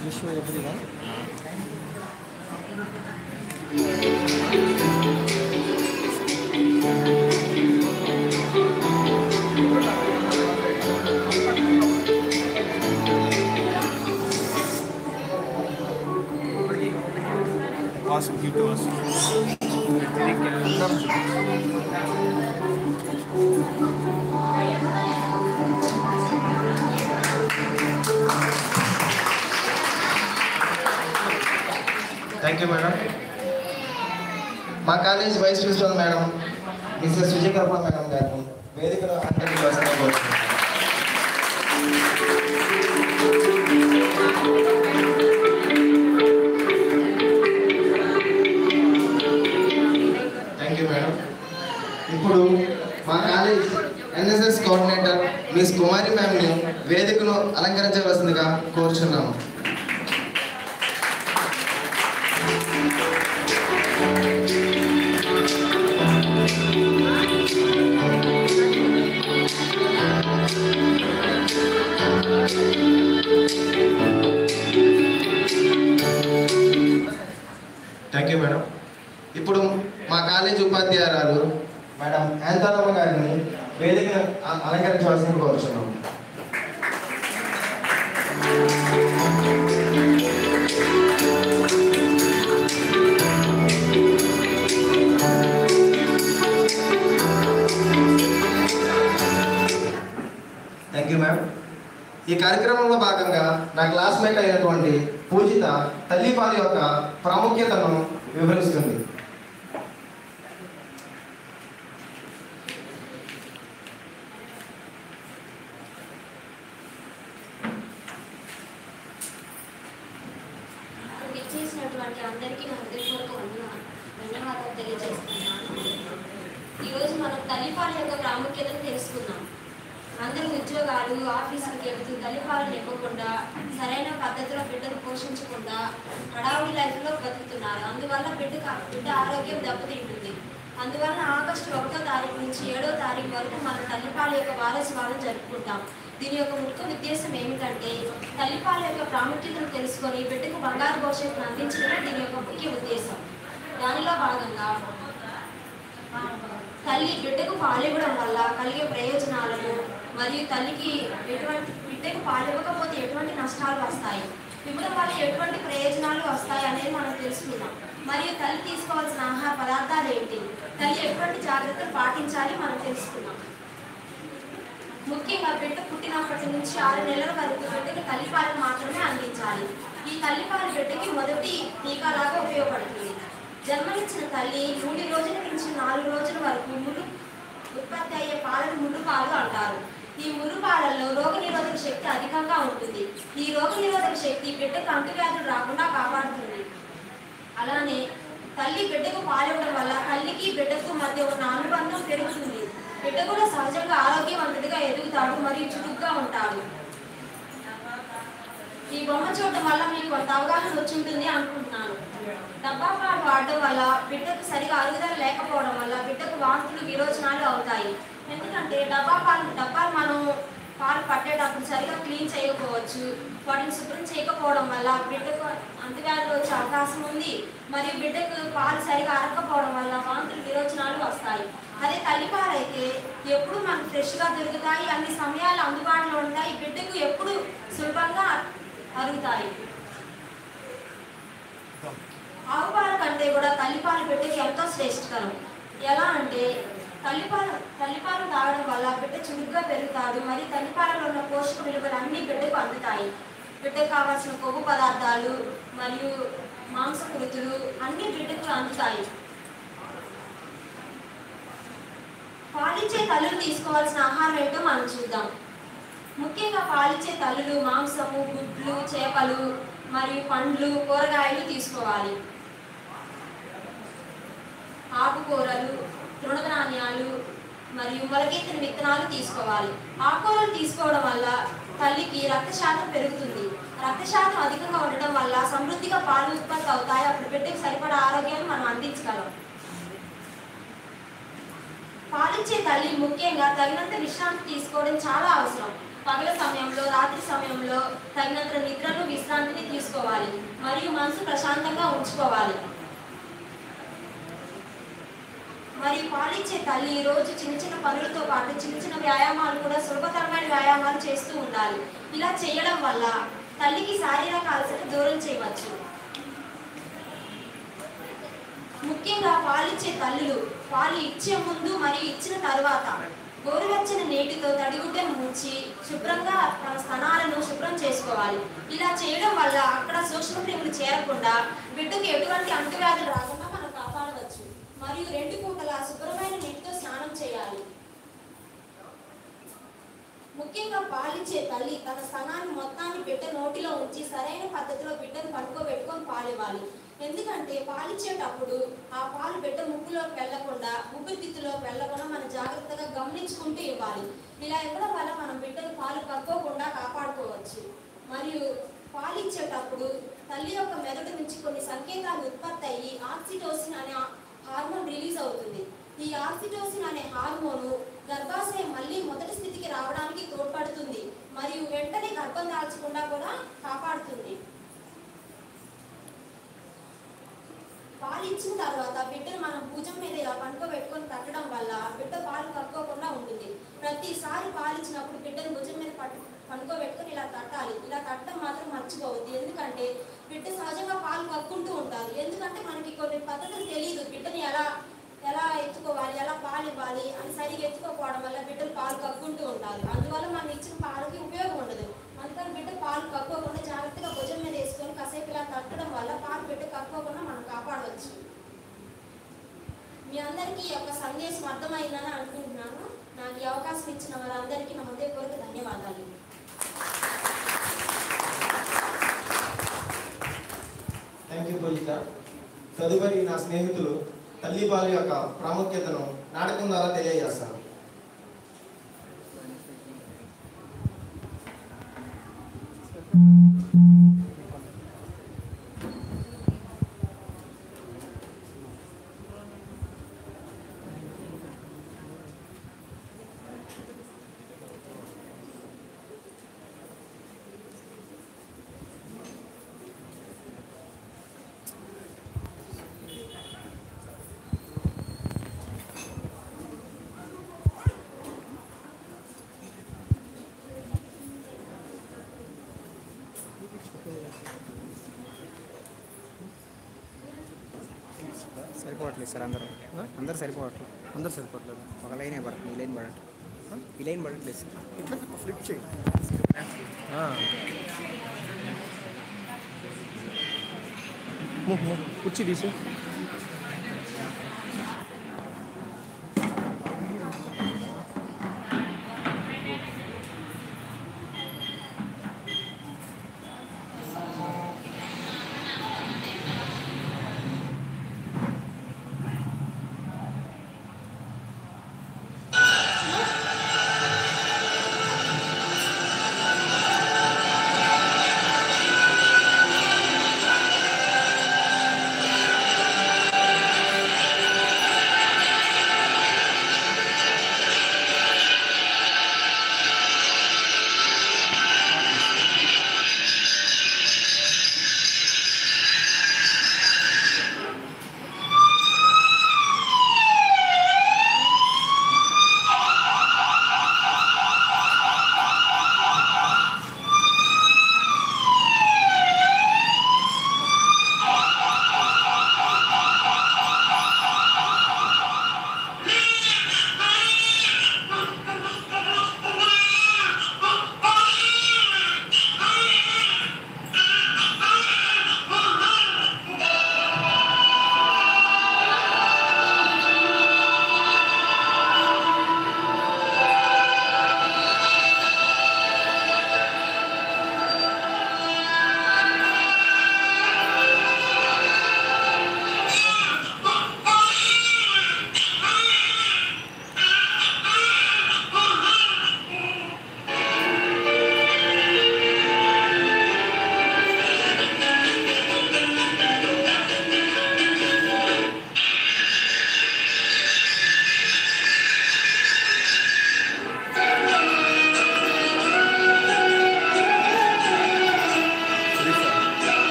విశ్వ ఎదురుగా వాసు గిట్టు వాసు థ్యాంక్ యూ మేడం మా college vice principal madam Mrs Vijayakarma madam గారిని వేదికలో అందరికీ వసంగా కోరుతున్నాను థ్యాంక్ యూ మేడం ఇప్పుడు మా college NSS coordinator miss Kumari మ్యామ్ని వేదికను అలంకరించవలసిందిగా కోరుచున్నాము థ్యాంక్ యూ మేడం ఇప్పుడు మా కాలేజ్ ఉపాధ్యాయురాలు మేడం యాంతారమ్మ గారిని వేదిక అలంకరించవలసింది కోరుచున్నాం థ్యాంక్ యూ మ్యామ్ ఈ కార్యక్రమంలో భాగంగా నా క్లాస్మేట్ అయినటువంటి పూజిత తల్లిపాల యొక్క ప్రాముఖ్యతను వివరిస్తుంది ఇచ్చేసినటువంటి అందరికీ నా హృదయపూర్వక వందన- ధన్యవాదాలు తెలియజేస్తున్నాను ఈరోజు మనం తల్లిపాల యొక్క ప్రాముఖ్యతను తెలుసుకుందాం అందరూ ఉద్యోగాలు ఆఫీసులకు వెళ్తూ తల్లిపాలను ఇవ్వకుండా సరైన పద్ధతిలో బిడ్డను పోషించకుండా హడావుడి లైఫ్లో బతుకుతున్నారు అందువల్ల బిడ్డ బిడ్డ ఆరోగ్యం దెబ్బతింటుంది అందువల్ల ఆగస్టు ఒకటో తారీఖు నుంచి ఏడో తారీఖు వరకు మనం తల్లిపాల యొక్క వారోత్సవాలను జరుపుకుంటాం దీని యొక్క ముఖ్య ఉద్దేశం ఏమిటంటే తల్లిపాల యొక్క ప్రాముఖ్యతను తెలుసుకొని బిడ్డకు బంగారు భవిష్యత్తును అందించడమే దీని యొక్క ముఖ్య ఉద్దేశం దానిలో భాగంగా తల్లి బిడ్డకు పాలివ్వడం వల్ల కలిగే ప్రయోజనాలను మరియు తల్లికి ఎటువంటి బిడ్డకు పాలివ్వకపోతే ఎటువంటి నష్టాలు వస్తాయి ఇవ్వడం వల్ల ఎటువంటి ప్రయోజనాలు వస్తాయి అనేది మనం తెలుసుకుందాం మరియు తల్లి తీసుకోవాల్సిన ఆహార పదార్థాలు ఏంటి తల్లి ఎటువంటి జాగ్రత్తలు పాటించాలి మనం తెలుసుకుందాం ముఖ్యంగా బిడ్డ పుట్టినప్పటి నుంచి ఆరు నెలల వరకు బిడ్డకి తల్లిపాలు మాత్రమే అందించాలి ఈ తల్లిపాలు బిడ్డకి మొదటి టీకాలాగా ఉపయోగపడుతుంది జన్మనిచ్చిన తల్లి మూడు రోజుల నుంచి నాలుగు రోజుల వరకు ముళ్ళు ఉత్పత్తి అయ్యే పాలను ముళ్ళు పాలు అంటారు ఈ ముళ్ళు పాలల్లో రోగనిరోధక శక్తి అధికంగా ఉంటుంది ఈ రోగనిరోధక శక్తి బిడ్డకు అంటువ్యాధులు రాకుండా కాపాడుతుంది అలానే తల్లి బిడ్డకు పాలివ్వడం వల్ల తల్లికి బిడ్డకు మధ్య ఉన్న అనుబంధం పెరుగుతుంది బిడ్డ కూడా సహజంగా ఆరోగ్యవంతుడిగా ఎదుగుతాడు మరియు చురుగ్గా ఉంటాడు ఈ బొమ్మ చూడటం వల్ల మీకు కొంత అవగాహన వచ్చి ఉంటుంది అనుకుంటున్నాను డబ్బా పాలు వాడడం వల్ల బిడ్డకు సరిగా అరుగుదల లేకపోవడం వల్ల బిడ్డకు వాంతులు విరోచనాలు అవుతాయి ఎందుకంటే డబ్బా పాలు డబ్బాలు మనం పాలు పట్టేటప్పుడు సరిగా క్లీన్ చేయకపోవచ్చు వాటిని శుభ్రం చేయకపోవడం వల్ల బిడ్డకు అంటువ్యాధులు వచ్చే అవకాశం ఉంది మరియు బిడ్డకు పాలు సరిగా అరగకపోవడం వల్ల వాంతులు విరోచనాలు వస్తాయి అదే తల్లిపాలు అయితే ఎప్పుడు మనకు ఫ్రెష్గా దొరుకుతాయి అన్ని సమయాలు అందుబాటులో ఉంటాయి బిడ్డకు ఎప్పుడు సులభంగా అరుగుతాయి ఆవు పాల కంటే కూడా తల్లిపాలు బిడ్డకి ఎంతో శ్రేష్టకరం ఎలా అంటే తల్లిపాలు తల్లిపాలు తాగడం వల్ల బిడ్డ చురుగ్గా పెరుగుతాడు మరియు తల్లిపాలలో ఉన్న పోషక విలువలు అన్ని బిడ్డకు అందుతాయి బిడ్డకు కావాల్సిన కొవ్వు పదార్థాలు మరియు మాంసకృతులు అన్ని బిడ్డకు అందుతాయి పాలిచ్చే తల్లులు తీసుకోవాల్సిన ఆహారం ఏంటో మనం చూద్దాం ముఖ్యంగా పాలిచ్చే తల్లులు మాంసము గుడ్లు చేపలు మరియు పండ్లు కూరగాయలు తీసుకోవాలి ఆకుకూరలు తృణధాన్యాలు మరియు మొలకెత్తిన విత్తనాలు తీసుకోవాలి ఆకుకూరలు తీసుకోవడం వల్ల తల్లికి రక్త శాతం పెరుగుతుంది రక్త శాతం అధికంగా ఉండడం వల్ల సమృద్ధిగా పాలు ఉత్పత్తి అవుతాయి అప్పుడు బిడ్డకి సరిపడా ఆరోగ్యాన్ని మనం అందించగలం పాలిచ్చే తల్లి ముఖ్యంగా తగినంత విశ్రాంతి తీసుకోవడం చాలా అవసరం పగల సమయంలో రాత్రి సమయంలో తగినంత నిద్రను విశ్రాంతిని తీసుకోవాలి మరియు మనసు ప్రశాంతంగా ఉంచుకోవాలి మరియు పాలిచ్చే తల్లి ఈ రోజు చిన్న చిన్న పనులతో పాటు చిన్న చిన్న వ్యాయామాలు కూడా సులభతరమైన వ్యాయామాలు చేస్తూ ఉండాలి ఇలా చేయడం వల్ల తల్లికి శారీరక అలసట దూరం చేయవచ్చు ముఖ్యంగా పాలిచ్చే తల్లులు పాలు ఇచ్చే ముందు మరియు ఇచ్చిన తరువాత గోరువెచ్చని నీటితో తడిగుడ్డను ముంచి శుభ్రంగా తన స్థనాలను శుభ్రం చేసుకోవాలి ఇలా చేయడం వల్ల అక్కడ సూక్ష్మక్రిములు చేరకుండా బిడ్డకు ఎటువంటి అంటువ్యాధులు రాకుండా మనం కాపాడవచ్చు మరియు రెండు పూటల శుభ్రమైన నీటితో స్నానం చేయాలి ముఖ్యంగా పాలిచ్చే తల్లి తన స్థనాన్ని మొత్తాన్ని బిడ్డ నోటిలో ఉంచి సరైన పద్ధతిలో బిడ్డను పడుకోబెట్టుకొని పాలివ్వాలి ఎందుకంటే పాలిచ్చేటప్పుడు ఆ పాలు బిడ్డ ముక్కులోకి వెళ్లకుండా ఊపిరితిత్తులోకి వెళ్లకుండా మనం జాగ్రత్తగా గమనించుకుంటూ ఇవ్వాలి ఇలా ఇవ్వడం వల్ల మనం బిడ్డను పాలు కక్కోకుండా కాపాడుకోవచ్చు మరియు పాలిచ్చేటప్పుడు తల్లి యొక్క మెదడు నుంచి కొన్ని సంకేతాలు ఉత్పత్తి అయ్యి ఆక్సిటోసిన్ అనే హార్మోన్ రిలీజ్ అవుతుంది ఈ ఆక్సిటోసిన్ అనే హార్మోను గర్భాశయం మళ్ళీ మొదటి స్థితికి రావడానికి తోడ్పడుతుంది మరియు వెంటనే గర్భం దాల్చకుండా కూడా కాపాడుతుంది పాలు ఇచ్చిన తర్వాత బిడ్డను మనం భుజం మీద ఇలా పనుకోబెట్టుకొని తట్టడం వల్ల బిడ్డ పాలు కక్కోకుండా ఉంటుంది ప్రతిసారి పాలు ఇచ్చినప్పుడు బిడ్డను భుజం మీద పట్టు పనుకోబెట్టుకొని ఇలా తట్టాలి ఇలా తట్టడం మాత్రం మర్చిపోవద్దు ఎందుకంటే బిడ్డ సహజంగా పాలు కక్కుంటూ ఉంటారు ఎందుకంటే మనకి కొన్ని పద్ధతులు తెలియదు బిడ్డని ఎలా ఎలా ఎత్తుకోవాలి ఎలా పాలు ఇవ్వాలి అని సరిగా ఎత్తుకోకపోవడం వల్ల బిడ్డలు పాలు కక్కుంటూ ఉంటారు అందువల్ల మనం ఇచ్చిన పాలకి ఉపయోగం ఉండదు అందుకని బిడ్డ పాలు కక్కోకుండా జాగ్రత్తగా భుజం మీద వేసుకొని కాసేపు ఇలా తట్టడం వల్ల పాలు బిడ్డ కక్కోకుండా మనం కాపాడవచ్చు మీ అందరికీ ఈ యొక్క సందేశం అర్థమైందని అనుకుంటున్నాను నాకు ఈ అవకాశం ఇచ్చిన వారందరికీ నా హృదయపూర్వక ధన్యవాదాలు థ్యాంక్ యూ పూజిత తదుపరి నా స్నేహితులు తల్లిపాలు యొక్క ప్రాముఖ్యతను నాటకం ద్వారా తెలియజేస్తారు సరిపోవట్లేదు సార్ అందరూ అందరూ సరిపోవట్లేదు అందరూ సరిపోవట్లేదు ఒక లైనే పడుతుంది ఈ లైన్ పడట్లేదు ఈ లైన్ పడట్లేదు సార్ ఇట్లా ఫ్లిప్ చేయి కుర్చీ తీసి ఆ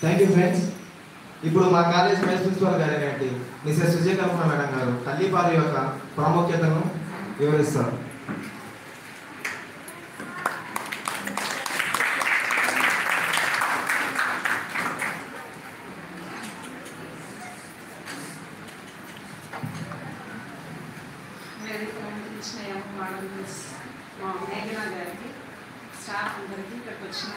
థ్యాంక్ యూ ఫ్రెండ్స్ ఇప్పుడు మా కాలేజ్ వైస్ ప్రిన్సిపల్ గారు అయినటువంటి మిసెస్ సుజయ్ కల్పన మేడం గారు తల్లిపాలు యొక్క ప్రాముఖ్యతను వివరిస్తారు వేదిక అలంకరించిన యంగ్ మోడల్స్ మా మేఘనా గారికి స్టాఫ్ అందరికీ ఇక్కడికి వచ్చిన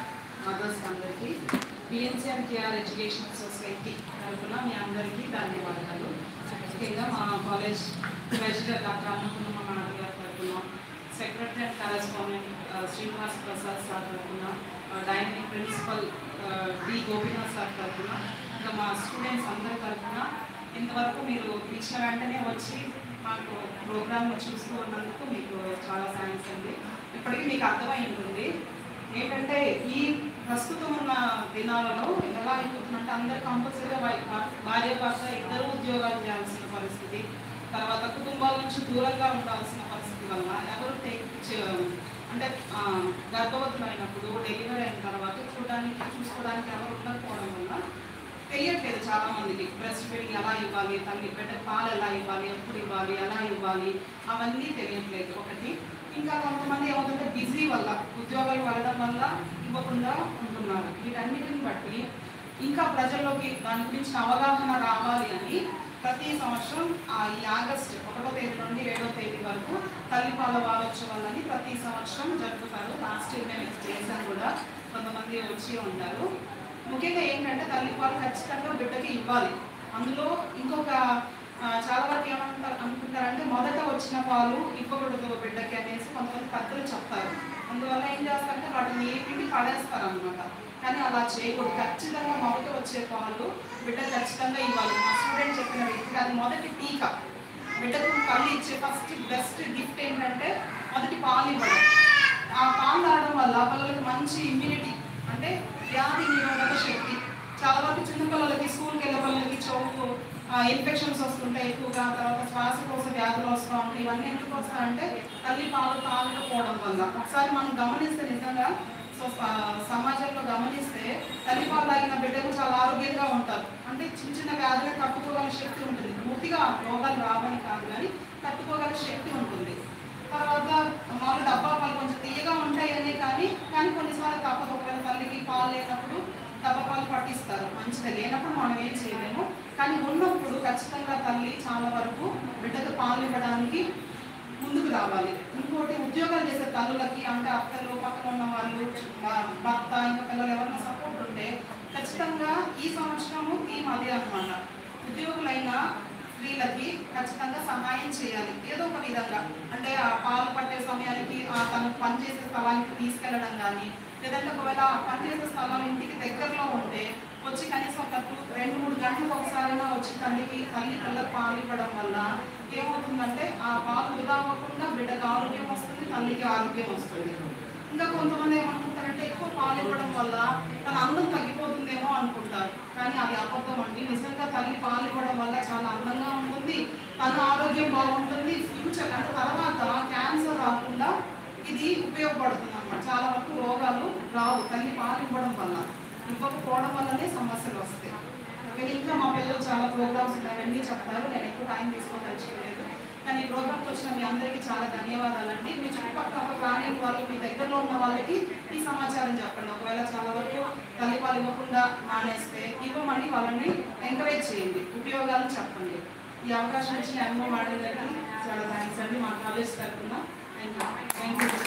మదర్స్ అందరికీ బిఎన్సిఎన్ కేఆర్ ఎడ్యుకేషన్ సొసైటీ తరఫున మీ అందరికీ ధన్యవాదాలు ముఖ్యంగా మా college president doctor Annapurna madam గారి తరఫున secretary and correspondent Srinivas Prasad sir తరఫున dynamic principal D Gopinath sir తరఫున ఇంకా మా స్టూడెంట్స్ అందరి తరఫున ఇంతవరకు మీరు ఇచ్చిన వెంటనే వచ్చి మాకు ప్రోగ్రామ్ చూస్తూ ఉన్నందుకు మీకు చాలా థ్యాంక్స్ అండి ఇప్పటికీ మీకు అర్థమై ఉంటుంది ఏంటంటే ఈ ప్రస్తుతం ఉన్న దినాలలో ఎలా అయిపోతుందంటే అందరు కంపల్సరీగా భార్య భర్త ఇద్దరు ఉద్యోగాలు చేయాల్సిన పరిస్థితి తర్వాత కుటుంబాల నుంచి దూరంగా ఉండాల్సిన పరిస్థితి వల్ల ఎవరు take చే- అంటే ఆ, గర్భవతులైనప్పుడు డెలివరీ అయిన తర్వాత చూడడానికి చూసుకోవడానికి ఎవరు ఉండకపోవడం వల్ల తెలియట్లేదు చాలా మందికి బ్రెస్ట్ ఫీడింగ్ ఎలా ఇవ్వాలి తల్లి బిడ్డ పాలు ఎలా ఇవ్వాలి ఎప్పుడు ఇవ్వాలి ఎలా ఇవ్వాలి అవన్నీ తెలియట్లేదు ఒకటి ఇంకా కొంతమంది ఏమవుతుంటే బిజీ వల్ల ఉద్యోగాలు వెళ్ళడం వల్ల ఇవ్వకుండా ఉంటున్నారు వీటన్నిటిని బట్టి ఇంకా ప్రజల్లోకి దాని గురించి అవగాహన రావాలి అని ప్రతి సంవత్సరం ఆ ఈ ఆగస్ట్ ఒకటో తేదీ నుండి ఏడో తేదీ వరకు తల్లిపాల వారోత్సవాలని ప్రతి సంవత్సరం జరుపుతారు లాస్ట్ ఇయర్ మేము చేశాం కూడా కొంతమంది వచ్చి ఉంటారు ముఖ్యంగా ఏంటంటే తల్లిపాలు ఖచ్చితంగా బిడ్డకి ఇవ్వాలి అందులో ఇంకొక ఆ, చాలా వరకు ఏమంటారు అనుకుంటారంటే మొదట వచ్చిన పాలు ఇవ్వకూడదు బిడ్డకి అనేసి కొంతమంది పెద్దలు చెప్తారు అందువల్ల ఏం చేస్తారంటే వాటిని ఏపీ పడేస్తారు అనమాట కానీ అలా చేయకూడదు ఖచ్చితంగా మొదట వచ్చే పాలు బిడ్డ ఖచ్చితంగా ఇవ్వాలి మా స్టూడెంట్ చెప్పిన వ్యక్తికి అది మొదటి టీకా బిడ్డకు పళ్ళు ఇచ్చే ఫస్ట్ బెస్ట్ గిఫ్ట్ ఏంటంటే మొదటి పాలు ఇవ్వడం ఆ పాలు తాగడం వల్ల పిల్లలకి మంచి ఇమ్యూనిటీ అంటే వ్యాధి నిరోధక శక్తి చాలా వరకు చిన్న పిల్లలకి స్కూల్కి వెళ్ళే పిల్లలకి చౌకు ఇన్ఫెక్షన్స్ వస్తుంటాయి ఎక్కువగా తర్వాత శ్వాసకోశ వ్యాధులు వస్తూ ఉంటాయి ఇవన్నీ ఎందుకు వస్తాయంటే తల్లి పాలు తాగకపోవడం వల్ల ఒకసారి మనం గమనిస్తే నిజంగా సో స- సమాజంలో గమనిస్తే తల్లి పాలు తాగిన బిడ్డలు చాలా ఆరోగ్యంగా ఉంటారు అంటే చిన్న చిన్న వ్యాధులు తట్టుకోగల శక్తి ఉంటుంది పూర్తిగా రోగాలు రావని కాదు కానీ తట్టుకోగల శక్తి ఉంటుంది తర్వాత మామూలు డబ్బా పాలు కొంచెం తీయగా ఉంటాయనే కానీ కానీ కొన్నిసార్లు తప్పదు ఒకవేళ తల్లికి పాలు లేనప్పుడు డబ్బా పాలు పట్టిస్తారు మంచిగా లేనప్పుడు మనం ఏం చేయలేము కానీ ఉన్నప్పుడు ఖచ్చితంగా తల్లి చాలా వరకు బిడ్డకు పాలు ఇవ్వడానికి ముందుకు రావాలి ఇంకోటి ఉద్యోగాలు చేసే తల్లులకి అంటే అత్తలు పక్కన ఉన్న వాళ్ళు భ- భర్త ఇంకా పిల్లలు ఎవరైనా సపోర్ట్ ఉంటే ఖచ్చితంగా ఈ సంవత్సరము థీమ్ అదే అనమాట ఉద్యోగులైన స్త్రీలకి ఖచ్చితంగా సహాయం చేయాలి ఏదో ఒక విధంగా అంటే ఆ పాలు పట్టే సమయానికి ఆ తను పనిచేసే స్థలానికి తీసుకెళ్ళడం కానీ లేదంటే ఒకవేళ ఆ పనిచేసే స్థలం ఇంటికి దగ్గరలో ఉంటే వచ్చి కనీసం ఒక టూ- రెండు మూడు గంటలకు ఒకసారైనా వచ్చి తల్లికి తల్లి పిల్లలకు పాలు ఇవ్వడం వల్ల ఏమవుతుందంటే ఆ పాలు వృధా అవ్వకుండా బిడ్డకు ఆరోగ్యం వస్తుంది తల్లికి ఆరోగ్యం వస్తుంది ఇంకా కొంతమంది ఏమనుకుంటారంటే ఎక్కువ పాలు ఇవ్వడం వల్ల తన అందం తగ్గిపోతుందేమో అనుకుంటారు కానీ అది అబద్ధం అండి నిజంగా తల్లి పాలు ఇవ్వడం వల్ల చాలా అందంగా ఉంటుంది తన ఆరోగ్యం బాగుంటుంది ఫ్యూచర్ అంటే తర్వాత క్యాన్సర్ రాకుండా ఇది ఉపయోగపడుతుంది అన్నమాట చాలా వరకు రోగాలు రావు తల్లి పాలు ఇవ్వడం వల్ల ఇవ్వకపోవడం వల్లనే సమస్యలు వస్తాయి వీళ్ళు ఇంకా మా పిల్లలు చాలా ప్రోగ్రామ్స్ ఉన్నాయన్నీ చెప్తారు నేను ఎక్కువ టైం తీసుకోదలుచుకోలేదు కానీ ఈ ప్రోగ్రామ్కి వచ్చిన మీ అందరికీ చాలా ధన్యవాదాలండి మీ చుట్టుపక్కల రాని వాళ్ళు మీ దగ్గరలో ఉన్న వాళ్ళకి ఈ సమాచారం చెప్పండి ఒకవేళ చాలా వరకు తల్లిపాలు ఇవ్వకుండా మానేస్తే ఇవ్వమని వాళ్ళని ఎంకరేజ్ చేయండి ఉపయోగాలు చెప్పండి ఈ అవకాశం ఇచ్చిన ఎంఓ మేడం గారికి చాలా థ్యాంక్స్ అండి మా కాలేజ్ తరఫున thank you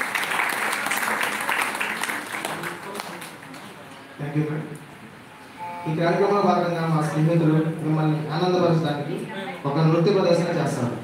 thank you madam ఈ కార్యక్రమంలో భాగంగా మా స్నేహితులు మిమ్మల్ని ఆనందపరచడానికి ఒక నృత్య ప్రదర్శన చేస్తారు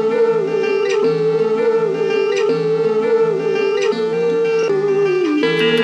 Thank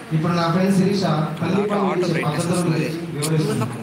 ఇప్పుడు నా ఫ్రెండ్ శిరీష తల్లి ఆటో పాలు ఆటో ఇచ్చే బ్రైట్నెస్ పద్ధతుల వస్తుంది గురించి వివరిస్తుంది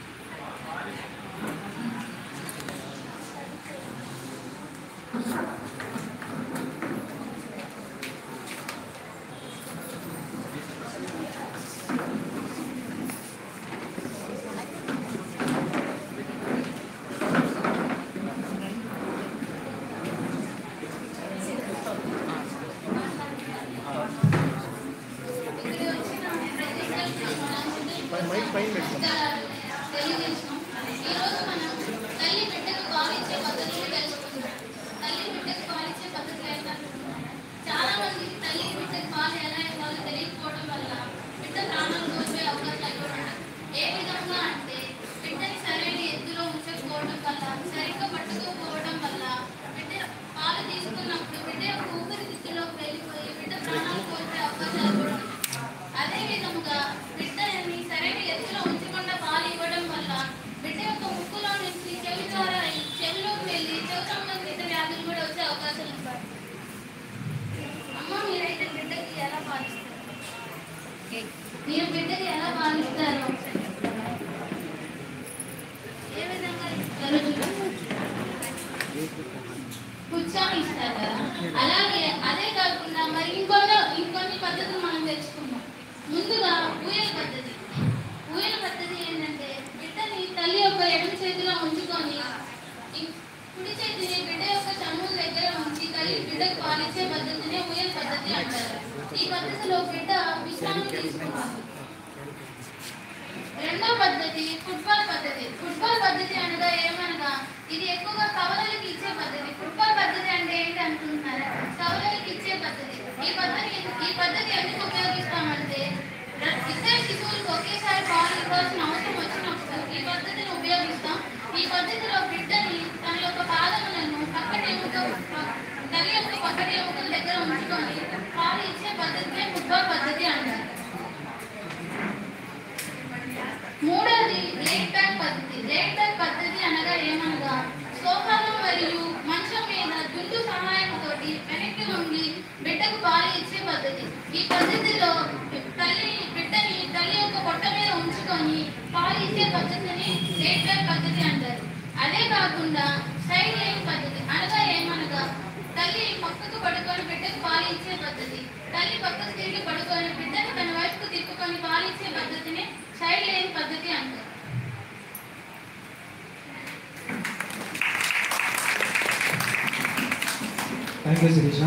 మైక్ పైన పెట్టుకో తెలియజేసినాం ఈరోజు మనం తల్లి బిడ్డకు పాలిచ్చే పద్ధతులు తెలుసుకుందాం తల్లి బిడ్డకు పాలిచ్చే పద్ధతులు ఏంటంటే చాలా మంది తల్లి బిడ్డకు పాలు ఎలా ఇవ్వాలో తెలియకపోవడం వల్ల బిడ్డ ప్రాణాలు కోల్పోయే అవకాశాలు కూడా ఉన్నాయి ఏ విధంగా అంటే బిడ్డని సరైన ఎత్తులో ఉంచకపోవడం వల్ల సరిగ్గా పట్టుకోకపోవడం వల్ల బిడ్డ పాలు తీసుకున్నప్పుడు బిడ్డ యొక్క ఊపిరితిత్తులోకి వెళ్ళిపోయి బిడ్డ ప్రాణాలు కోల్పోయే అవకాశాలు కూడా ఉన్నాయి అదే విధముగా బిడ్డని సరైన ఎత్తులో ఉంచకుండా పాలు ఇవ్వడం వల్ల బిడ్డ యొక్క ముక్కులో నుంచి చెవి ద్వారా చెవిలోకి వెళ్ళి చెవి సంబంధిత వ్యాధులు కూడా వచ్చే అవకాశాలు ఉంటాయి అమ్మ మీరైతే బిడ్డకి ఎలా పాలిస్తారు మీరు బిడ్డకి ఎలా పాలిస్తారు ఏ విధంగా ఇస్తారు ఉత్సాహం ఇస్తారు కదా అలాగే అదే కాకుండా మరి ఇంకొన్ని ఇంకొన్ని పద్ధతులు మనం తెచ్చుకున్నాం ముందుగా ఊయల పద్ధతి ఊయల పద్ధతి ఏంటంటే బిడ్డని తల్లి యొక్క ఎడమ చేతిలో ఉంచుకొని ఇం- కుడి చేతిని బిడ్డ యొక్క చనువుల దగ్గర ఉంచి తల్లి బిడ్డకు పాలిచ్చే పద్ధతినే ఊయల పద్ధతి అంటారు ఈ పద్ధతిలో బిడ్డ విశ్రాంతి తీసుకుంటుంది రెండో పద్ధతి ఫుట్బాల్ పద్ధతి ఫుట్బాల్ పద్ధతి అనగా ఏమనగా ఇది ఎక్కువగా కవలలకు ఇచ్చే పద్ధతి ఫుట్బాల్ పద్ధతి అంటే ఏంటి అనుకుంటున్నారా కవలలకు ఇచ్చే పద్ధతి ఈ పద్ధతి ఈ పద్ధతి ఎందుకు ఉపయోగిస్తామంటే ర- ఇద్దరు శిశువులకు ఒకేసారి పాలు ఇవ్వాల్సిన అవసరం వచ్చినప్పుడు ఈ పద్ధతిని ఉపయోగిస్తాం ఈ పద్ధతిలో బిడ్డని తన యొక్క పాదములను పక్కటి ఎముక తల్లి యొక్క పక్కటి ఎముకల దగ్గర ఉంచుకొని పాలు ఇచ్చే పద్ధతినే ఫుట్బాల్ పద్ధతి అంటారు మూడోది లేట్ బ్యాక్ పద్ధతి లేట్ బ్యాక్ పద్ధతి అనగా ఏమనగా సోఫాలో మరియు మంచం మీద దుండు సహాయంతో వెనక్కి ఉండి బిడ్డకు పాలు ఇచ్చే పద్ధతి ఈ పద్ధతిలో తల్లి బిడ్డని తల్లి యొక్క పొట్ట మీద ఉంచుకొని పాలు ఇచ్చే పద్ధతిని లేట్ బ్యాక్ పద్ధతి అంటారు అదే కాకుండా సైడ్ లైన్ పద్ధతి అనగా ఏమనగా తల్లి పక్కకు పడుకొని బిడ్డకు పాలు ఇచ్చే పద్ధతి తల్లి పక్కకు తిరిగి పడుకొని బిడ్డను తన వైపుకు తిప్పుకొని పాలు ఇచ్చే పద్ధతిని సైడ్ లైన్ పద్ధతి అంటారు థ్యాంక్ యూ శిరీష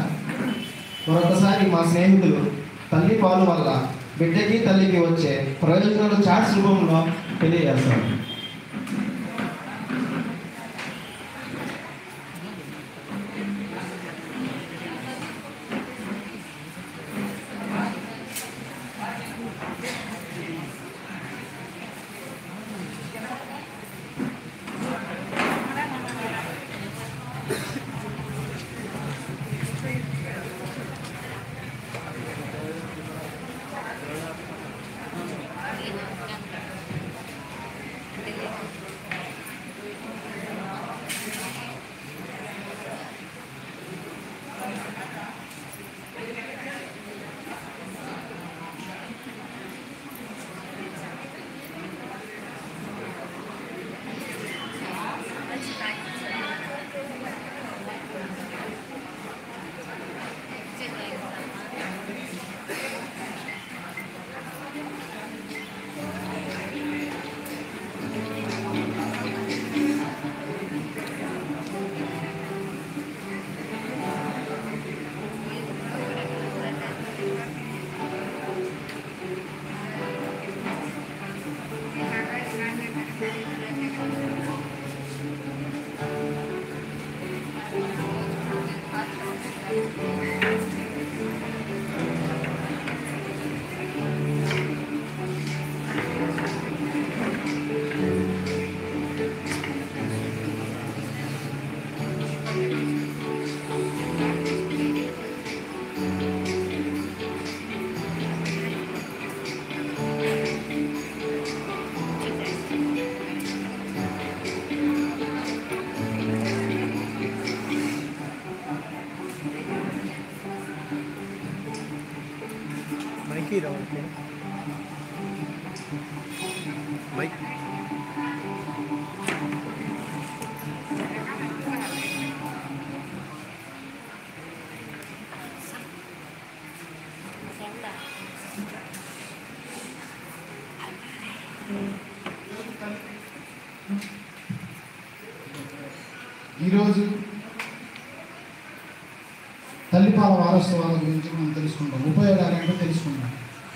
మరొకసారి మా స్నేహితులు తల్లి పాలు వల్ల బిడ్డకి తల్లికి వచ్చే ప్రయోజనాలు చార్ట్స్ రూపంలో తెలియజేస్తారు మైకి రావాలి ఈరోజు తల్లిపాల వారోత్సవాల గురించి మనం తెలుసుకుంటాం ఉపయోగాలు ఏంటో తెలుసుకుంటాం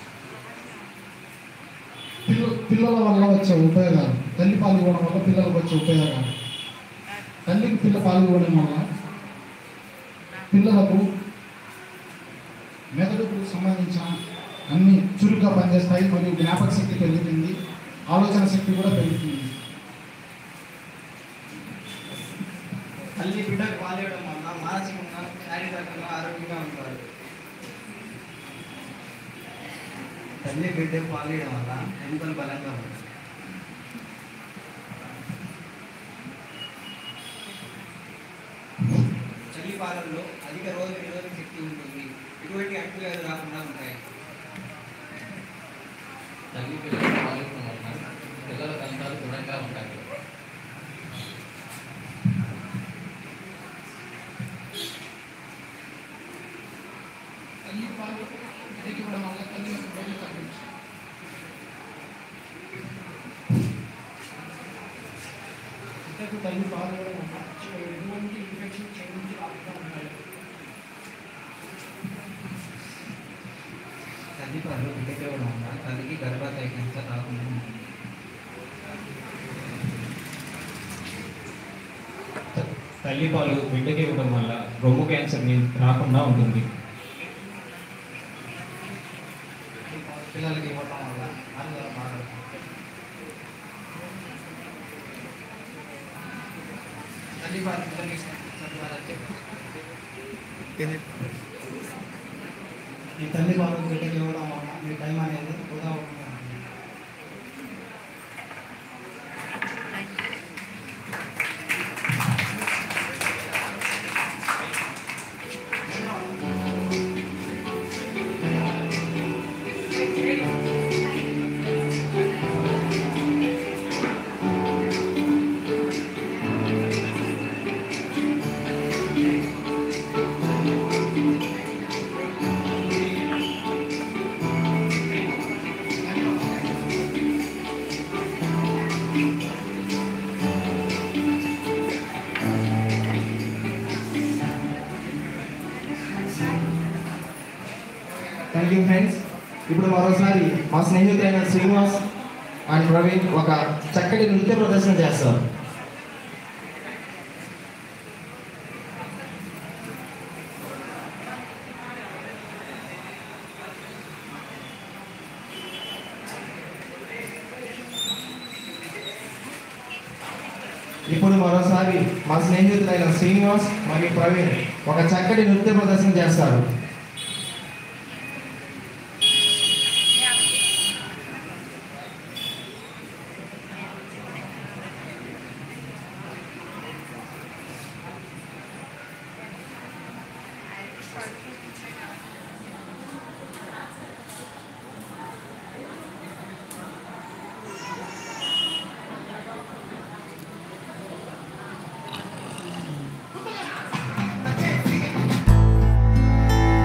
పిల్ల పిల్లల వల్ల వచ్చే ఉపయోగాలు తల్లిపాలు ఇవ్వడం వల్ల పిల్లలకు వచ్చే ఉపయోగాలు తల్లికి పిల్ల పాలు ఇవ్వడం వల్ల పిల్లలకు మెదడుకు సంబంధించిన అన్ని చురుగ్గా పనిచేస్తాయి మరియు జ్ఞాపక శక్తి పెరుగుతుంది ఆలోచన శక్తి కూడా పెరుగుతుంది తల్లి బిడ్డకు పాలేయడం వల్ల మానసికంగా శారీరకంగా ఆరోగ్యంగా ఉంటారు తల్లి బిడ్డకు పాలేయడం వల్ల ఎముకలు బలంగా ఉంటాయి చలి పాలల్లో అధిక రోగ నిరోధక శక్తి ఉంటుంది ఎటువంటి అంటువ్యాధులు రాకుండా ఉంటాయి తల్లి పిల్లలు పాలివ్వడం వలన పిల్లల దంతాలు దృఢంగా ఉంటాయి తల్లి పాలు బిడ్డకి ఇవ్వడం వల్ల తల్లి యొక్క బరువు తగ్గించు బిడ్డకు తల్లి పాలు ఇవ్వడం వల్ల ఎటువంటి ఇన్ఫెక్షన్ చేయించి రాకుండా ఉంటాయి తల్లి పాలు బిడ్డకి ఇవ్వడం వల్ల తల్లికి గర్భాశయ క్యాన్సర్ రాకుండా ఉంటుంది తల్లిపాలు బిడ్డకి ఇవ్వడం వల్ల రొమ్ము క్యాన్సర్ ని రాకుండా ఉంటుంది పిల్లలకి ఇవ్వడం వల్ల ఆరోగ్యం బాగుంటుంది తల్లి పాలు పిల్లలకి ఇస్తాం తల్లి పాలు అంటే ఈ తల్లి పాలు బిడ్డకి ఇవ్వడం వల్ల మీ టైం అనేది వృధా అవుతుంది థ్యాంక్ యూ ఫ్రెండ్స్ ఇప్పుడు మరోసారి మా స్నేహితుడైన శ్రీనివాస్ అండ్ ప్రవీణ్ ఒక చక్కటి నృత్య ప్రదర్శన చేస్తారు ఇప్పుడు మరోసారి మా స్నేహితులైన శ్రీనివాస్ మరియు ప్రవీణ్ ఒక చక్కటి నృత్య ప్రదర్శన చేస్తారు Thank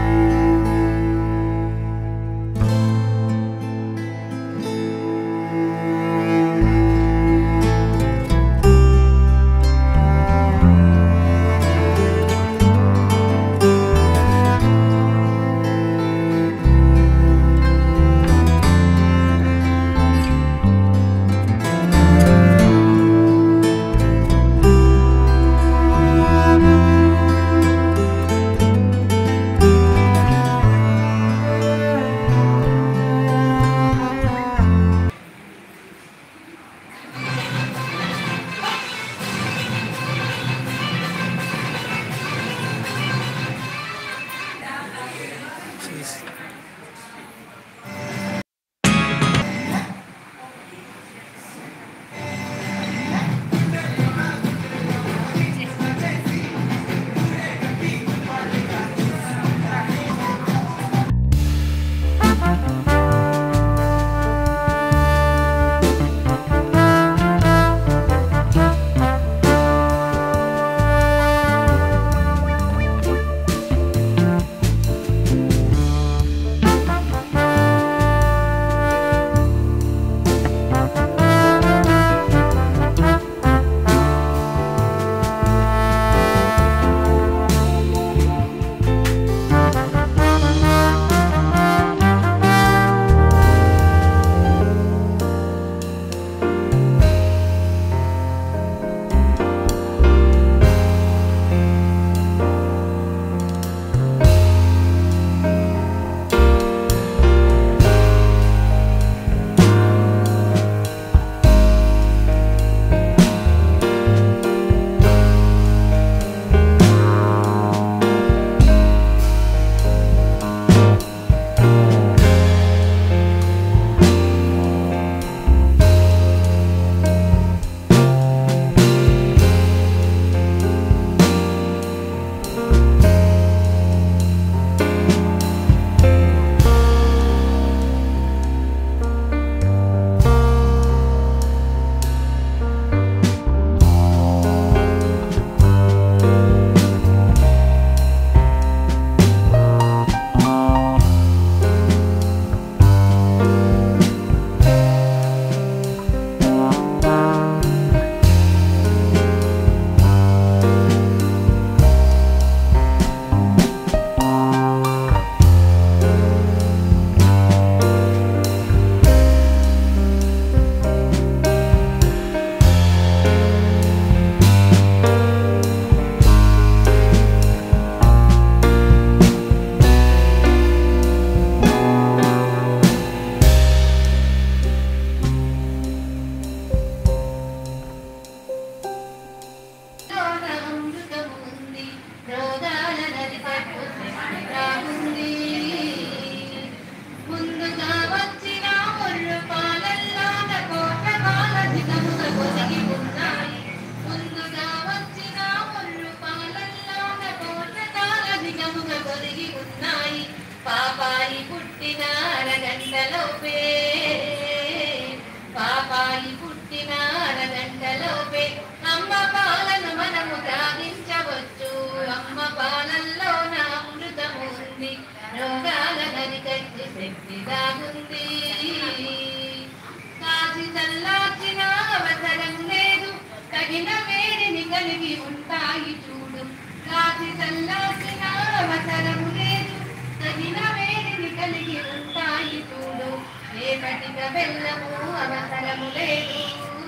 కలిగి ఉంటాయి చూడు రాతి చల్లాసిన అవసరము లేదు తగిన వేడిని కలిగి ఉంటాయి చూడు రేపటిక బెల్లము అవసరము లేదు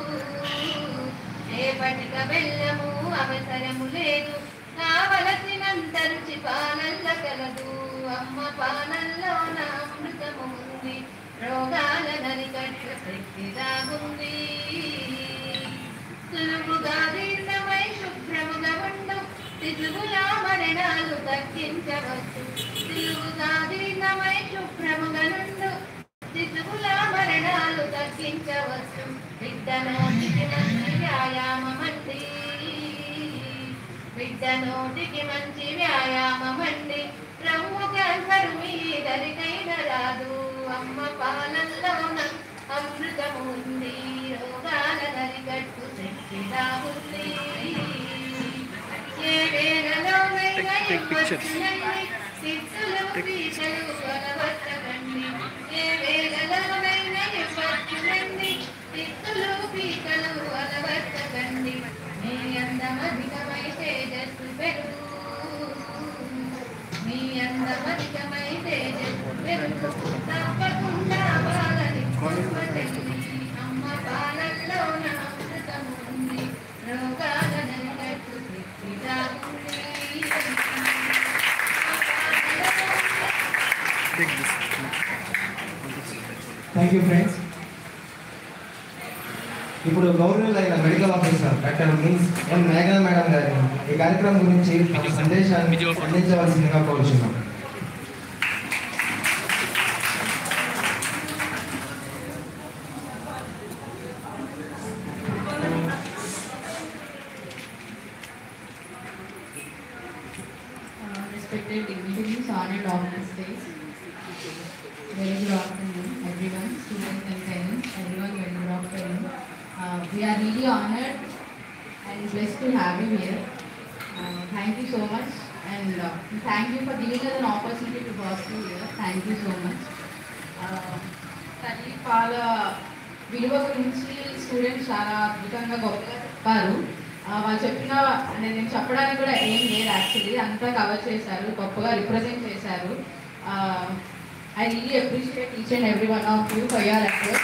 రేపటిక బెల్లము అవసరము లేదు కావలసినంత రుచి పాలల్ల కలదు అమ్మ పాలల్లో నా అమృతము ఉంది రోగాల నరికట్టు శక్తి దాగుంది సులువుగా దీర్ఘమై శుభ్రముగా ఉండు శిశువులా మరణాలు తగ్గించవచ్చు సులువుగా దీర్ఘమై శుభ్రముగా నుండు శిశువులా మరణాలు తగ్గించవచ్చు బిడ్డ నోటికి మంచి వ్యాయామం అండి బిడ్డ నోటికి మంచి వ్యాయామం అండి రమ్ము క్యాన్సర్ మీ దరికైన రాదు అమ్మ పాలల్లోన అమృతము ఉంది రోగాల దరిగట్టు శక్తి రాగుంది ఏ వేళలోనైనా ఇవ్వచ్చునండి సిద్ధులు పీటలు కొనవచ్చకండి ఏ వేళలోనైనా ఇవ్వచ్చునండి సిద్ధులు పీటలు కొనవచ్చకండి మీ అందమధికమై తేజస్సు పెరుగు మీ అందమధికమై తేజస్సు పెరుగు తప్పకుండా బాలని అమ్మ పాలల్లో నా అమృతము ఉంది రోగాల నరగట్టు శక్తి రాగుంది థ్యాంక్ యూ ఫ్రెండ్స్ ఇప్పుడు గౌరవులైన medical officer doctor means M మేఘన మేడం గారిని ఈ కార్యక్రమం గురించి తమ సందేశాన్ని అందించవలసిందిగా కోరుచున్నాం Uh, respected dignitaries, honored office days. Very good afternoon, everyone, students and parents, everyone, very good afternoon. Uh, we are really honored and blessed to have you here. Uh, thank you so much and uh, thank you for giving us an opportunity to pass through here. Thank you so much. Uh, తల్లి పాల విలువ గురించి students చాలా అద్భుతంగా గొప్పగా చెప్పారు ఆ, వాళ్ళు చెప్పిన అంటే నేను చెప్పడానికి కూడా ఏం లేదు యాక్చువల్లీ అంతా కవర్ చేశారు గొప్పగా రిప్రజెంట్ చేశారు I really appreciate each and every one of you for your effort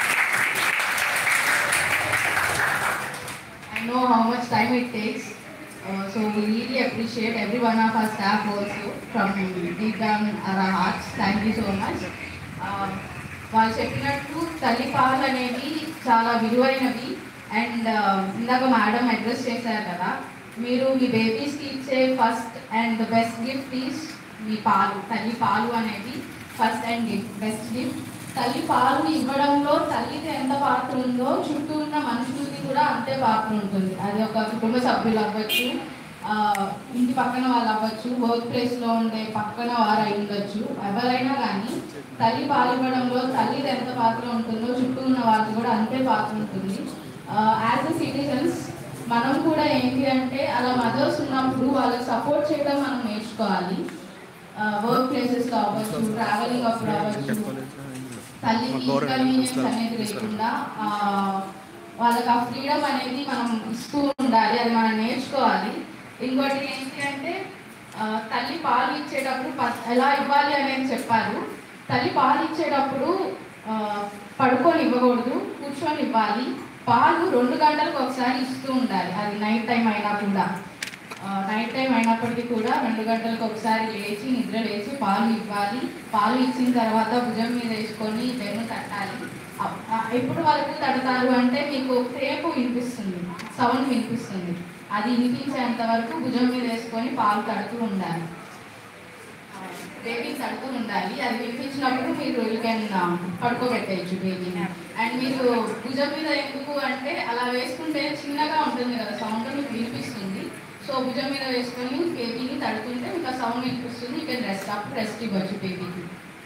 I know how much time it takes. Uh, so we really appreciate every one of our staff also from deep down our hearts. Thank you so much. Uh, వాళ్ళు చెప్పినట్టు తల్లి పాలు అనేవి చాలా విలువైనవి and ఇందాక madam address చేశారు కదా మీరు మీ బేబీస్కి ఇచ్చే first and best gift is మీ పాలు తల్లి పాలు అనేవి first and gift best gift తల్లి పాలు ఇవ్వడంలో తల్లికి ఎంత పాత్ర ఉందో చుట్టూ ఉన్న మనుషులకి కూడా అంతే పాత్ర ఉంటుంది అది ఒక కుటుంబ సభ్యులు అవ్వచ్చు ఆ, ఇంటి పక్కన వాళ్ళు అవ్వచ్చు వర్క్ ప్లేస్లో ఉండే పక్కన వారు అయి ఉండొచ్చు ఎవరైనా కానీ తల్లి పాలు ఇవ్వడంలో తల్లిది ఎంత పాత్ర ఉంటుందో చుట్టూ ఉన్న వాళ్ళకి కూడా అంతే పాత్ర ఉంటుంది యాజ్ ఎ సిటిజన్స్ మనం కూడా ఏంటి అంటే అలా మదర్స్ ఉన్నప్పుడు వాళ్ళకి సపోర్ట్ చేయడం మనం నేర్చుకోవాలి వర్క్ ప్లేసెస్లో అవ్వచ్చు ట్రావెలింగ్ అప్పుడు అవ్వచ్చు తల్లికి ఇన్కన్వీనియన్స్ అనేది లేకుండా ఆ, వాళ్ళకి ఆ ఫ్రీడమ్ అనేది మనం ఇస్తూ ఉండాలి అది మనం నేర్చుకోవాలి ఇంకోటి ఏంటి అంటే ఆ, తల్లి పాలు ఇచ్చేటప్పుడు ప- ఎలా ఇవ్వాలి అనేది చెప్పారు తల్లి పాలు ఇచ్చేటప్పుడు ఆ, పడుకొని ఇవ్వకూడదు కూర్చొని ఇవ్వాలి పాలు రెండు గంటలకు ఒకసారి ఇస్తూ ఉండాలి అది నైట్ టైం అయినా కూడా నైట్ టైం అయినప్పటికీ కూడా రెండు గంటలకు ఒకసారి లేచి నిద్ర లేచి పాలు ఇవ్వాలి పాలు ఇచ్చిన తర్వాత భుజం మీద వేసుకొని వెన్ను తట్టాలి అప్- ఆ, ఎప్పుడు వరకు తడతారు అంటే మీకు సేపు వినిపిస్తుంది సౌండ్ వినిపిస్తుంది అది వినిపించేంత వరకు భుజం మీద వేసుకొని పాలు తడుతూ ఉండాలి బేబీ తడుతూ ఉండాలి అది వినిపించినప్పుడు మీరు యూ కెన్ పడుకోబెట్టేయచ్చు బేబీని అండ్ మీరు భుజం మీద ఎందుకు అంటే అలా వేసుకుంటే చిన్నగా ఉంటుంది కదా సౌండ్ మీకు వినిపిస్తుంది సో భుజం మీద వేసుకొని బేబీని తడుతుంటే మీకు ఆ సౌండ్ వినిపిస్తుంది యూ కెన్ రెస్ట్ అప్పుడు రెస్ట్ ఇవ్వచ్చు బేబీకి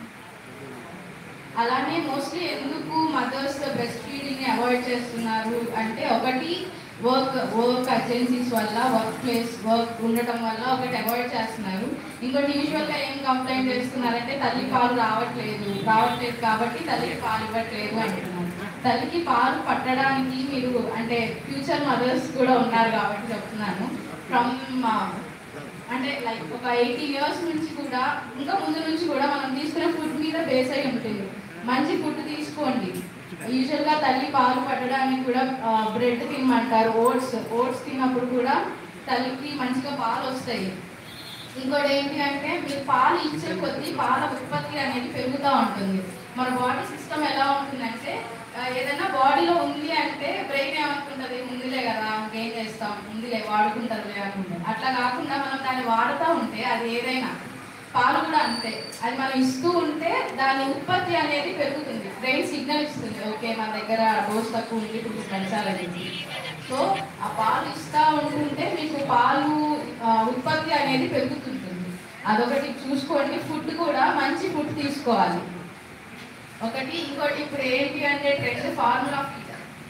అలానే మోస్ట్లీ ఎందుకు మదర్స్ బ్రెస్ట్ ఫీడింగ్ అవాయిడ్ చేస్తున్నారు అంటే ఒకటి వర్క్ వర్క్ అజెన్సీస్ వల్ల వర్క్ ప్లేస్ వర్క్ ఉండటం వల్ల ఒకటి అవాయిడ్ చేస్తున్నారు ఇంకోటి యూజువల్గా ఏం కంప్లైంట్ చేస్తున్నారంటే తల్లి పాలు రావట్లేదు రావట్లేదు కాబట్టి తల్లికి పాలు ఇవ్వట్లేదు అంటున్నారు తల్లికి పాలు పట్టడానికి మీరు అంటే ఫ్యూచర్ మదర్స్ కూడా ఉన్నారు కాబట్టి చెప్తున్నాను ఫ్రమ్ అంటే లైక్ ఒక ఎయిటీ ఇయర్స్ నుంచి కూడా ఇంకా ముందు నుంచి కూడా మనం తీసుకునే ఫుడ్ మీద బేస్ అయి ఉంటుంది మంచి ఫుడ్ తీసుకోండి యూజువల్గా తల్లి పాలు పట్టడానికి కూడా బ్రెడ్ తినమంటారు ఓట్స్ ఓట్స్ తిన్నప్పుడు కూడా తల్లికి మంచిగా పాలు వస్తాయి ఇంకోటి ఏంటి అంటే మీరు పాలు ఇచ్చే కొద్దీ పాల ఉత్పత్తి అనేది పెరుగుతూ ఉంటుంది మన బాడీ సిస్టమ్ ఎలా ఉంటుందంటే ఆ, ఏదైనా బాడీలో ఉంది అంటే బ్రెయిన్ ఏమనుకుంటుంది ఉందిలే కదా ఇంకేం చేస్తాం ఉందిలే వాడుకుంటారులే అనుకుంటుంది అట్లా కాకుండా మనం దాన్ని వాడుతూ ఉంటే అది ఏదైనా పాలు కూడా అంతే అది మనం ఇస్తూ ఉంటే దాని ఉత్పత్తి అనేది పెరుగుతుంది బ్రెయిన్ సిగ్నల్ ఇస్తుంది ఓకే మన దగ్గర డోస్ తక్కువ ఉంది ఇప్పుడు పెంచాలని సో ఆ పాలు ఇస్తా ఉంటుంటే మీకు పాలు ఆ, ఉత్పత్తి అనేది పెరుగుతుంటుంది అదొకటి చూసుకోండి ఫుడ్ కూడా మంచి ఫుడ్ తీసుకోవాలి ఒకటి ఇంకోటి ఇప్పుడు ఏంటి అంటే ట్రెండ్ ఫార్ములా ఫీడ్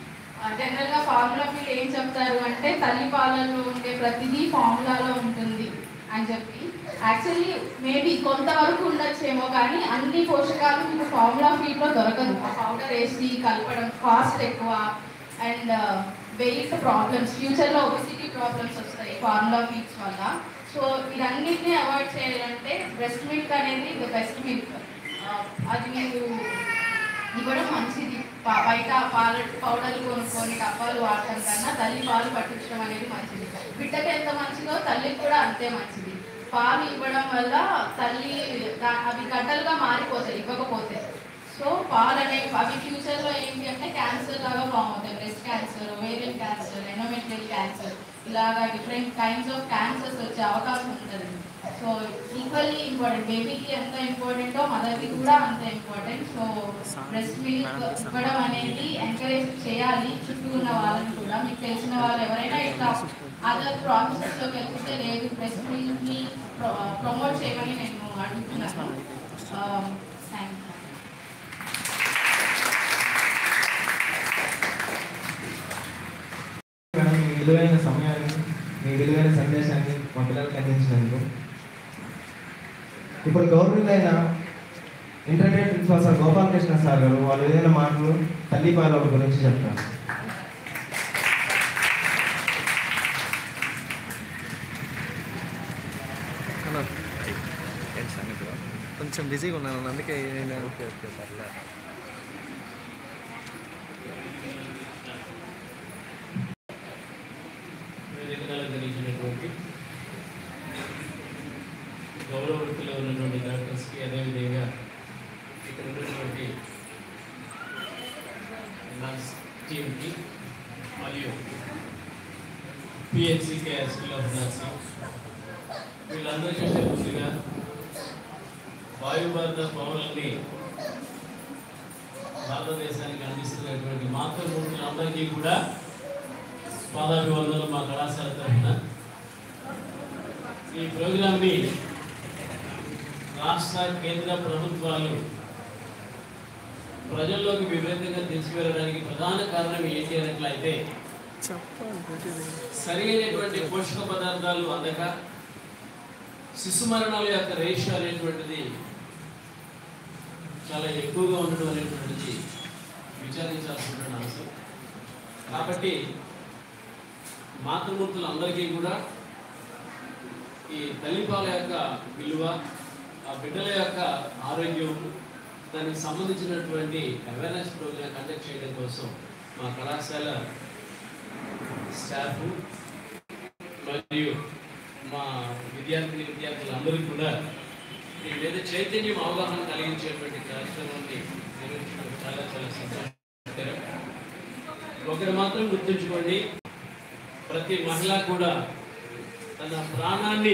జనరల్ గా ఫార్ములా ఫీడ్ ఏం చెప్తారు అంటే తల్లి పాలల్లో ఉండే ప్రతిదీ ఫార్ములాలో ఉంటుంది అని చెప్పి యాక్చువల్లీ మేబీ కొంతవరకు ఉండొచ్చేమో కానీ అన్ని పోషకాలు మీకు ఫార్ములా ఫీడ్ లో దొరకదు ఆ పౌడర్ వేసి కలపడం కాస్ట్ ఎక్కువ అండ్ వెయిట్ ప్రాబ్లమ్స్ ఫ్యూచర్ లో ఒబిసిటీ ప్రాబ్లమ్స్ వస్తాయి ఫార్ములా ఫీడ్స్ వల్ల సో ఇదన్నిటిని అవాయిడ్ చేయాలంటే బ్రెస్ట్ మిల్క్ అనేది బెస్ట్ మిల్క్ అది మీరు ఇవ్వడం మంచిది ప- బయట పాల పౌడర్లు కొనుక్కొని డబ్బాలు వాడటం కన్నా తల్లి పాలు పట్టించడం అనేది మంచిది బిడ్డకి ఎంత మంచిదో తల్లికి కూడా అంతే మంచిది పాలు ఇవ్వడం వల్ల తల్లి దా- అవి గడ్డలుగా మారిపోతాయి ఇవ్వకపోతే సో పాలు అనేవి అవి ఫ్యూచర్లో ఏంటి అంటే క్యాన్సర్ లాగా ఫామ్ అవుతాయి breast cancer ovarian cancer endometrial cancer ఇలాగా డిఫరెంట్ కైండ్స్ ఆఫ్ క్యాన్సర్స్ వచ్చే అవకాశం ఉంటుంది సో ఈక్వల్లీ ఇంపార్టెంట్ బేబీకి ఎంత ఇంపార్టెంటో మదర్కి కూడా అంత ఇంపార్టెంట్ సో బ్రెస్ట్ మిల్క్ ఇవ్వడం అనేది ఎంకరేజ్ చేయాలి చుట్టూ ఉన్న వాళ్ళని కూడా మీకు తెలిసిన వాళ్ళు ఎవరైనా ఇట్లా అదర్ ప్రాసెసెస్లోకి వెళ్తే లేదు బ్రెస్ట్ మిల్క్ని ప్రమోట్ చేయమని నేను అడుగుతున్నాను థ్యాంక్ యూ మేడం మీ విలువైన సమయాన్ని మీ విలువైన సందేశాన్ని మా పిల్లలకు అందించినందుకు ఇప్పుడు గవర్నమెంట్ అయిన intermediate principal sir Gopalakrishna sir గారు వాళ్ళు ఏదైనా మాటలు తల్లి పాలల గురించి చెప్తారు హలో ఏంటి సంగతి కొంచెం బిజీగా ఉన్నాను అందుకే నేను ఓకే ఓకే పర్లేదు వేదికలు జరిగినటువంటి గౌరవ వృత్తిలో ఉన్నటువంటి డాక్టర్స్కి అదేవిధంగా ఇక్కడ ఉన్నటువంటి నర్స్ టీమ్కి మరియు పిహెచ్సికే స్కూల్ ఆఫ్ నర్సింగ్ వీళ్ళందరూ కంటే ముందుగా వాయు భారత పౌరుల్ని భారతదేశానికి అందిస్తున్నటువంటి మాతృమూర్తులందరికీ కూడా పాదాభివందనలు మా కళాశాల తరఫున ఈ ప్రోగ్రామ్ని రాష్ట్ర కేంద్ర ప్రభుత్వాలు ప్రజల్లోకి విపరీతంగా తీసుకువెళ్ళడానికి ప్రధాన కారణం ఏంటి అన్నట్లయితే సరైనటువంటి పోషక పదార్థాలు అందక శిశు మరణాల యొక్క రేషియో అనేటువంటిది చాలా ఎక్కువగా ఉండడం అనేటువంటిది విచారించాల్సిన అవసరం కాబట్టి మాతృమూర్తులందరికీ కూడా ఈ తల్లిపాల యొక్క విలువ ఆ బిడ్డల యొక్క ఆరోగ్యం దానికి సంబంధించినటువంటి అవేర్నెస్ ప్రోగ్రామ్ కండక్ట్ చేయడం కోసం మా కళాశాల స్టాఫ్ మరియు మా విద్యార్థిని విద్యార్థులందరూ కూడా దీని మీద చైతన్యం అవగాహన కలిగించేటువంటి కార్యక్రమాన్ని నిర్వహించడం చాలా చాలా సంతోషకరం ఒకటి మాత్రం గుర్తుంచుకోండి ప్రతి మహిళ కూడా తన ప్రాణాన్ని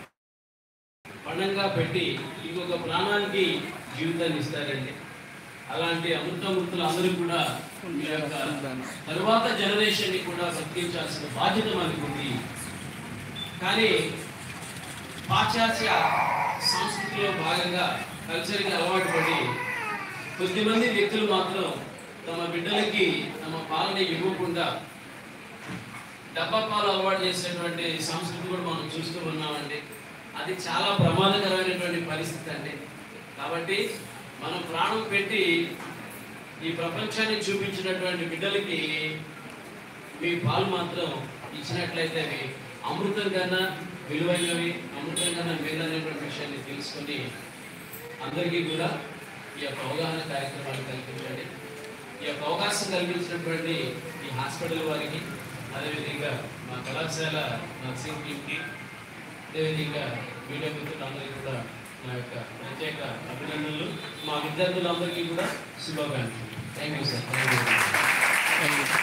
పణంగా పెట్టి ఇంకొక ప్రాణానికి జీవితాన్ని ఇస్తారండి అలాంటి అమృతమృతులు అందరూ కూడా మీ యొక్క తరువాత జనరేషన్ని కూడా బ్రతికించాల్సిన బాధ్యత మనకు ఉంది కానీ పాశ్చాత్య సంస్కృతిలో భాగంగా కల్చర్కి అలవాటు పడి కొద్దిమంది వ్యక్తులు మాత్రం తమ బిడ్డలకి తమ పాలన ఇవ్వకుండా డబ్బా పాలు అలవాటు చేసేటువంటి సంస్కృతి కూడా మనం చూస్తూ ఉన్నామండి అది చాలా ప్రమాదకరమైనటువంటి పరిస్థితి అండి కాబట్టి మనం ప్రాణం పెట్టి ఈ ప్రపంచాన్ని చూపించినటువంటి బిడ్డలకి మీ పాలు మాత్రం ఇచ్చినట్లయితే అవి అమృతం కన్నా విలువైనవి అమృతం కన్నా మేలైనటువంటి విషయాన్ని తెలుసుకొని అందరికీ కూడా ఈ యొక్క అవగాహన కార్యక్రమాన్ని కల్పించండి ఈ యొక్క అవకాశం కల్పించినటువంటి ఈ హాస్పిటల్ వారికి అదేవిధంగా మా కళాశాల నర్సింగ్ టీమ్కి అదేవిధంగా మీడియా మిత్రులందరికీ కూడా నా యొక్క ప్రత్యేక అభినందనలు మా విద్యార్థులందరికీ కూడా శుభాకాంక్షలు thank you sir thank you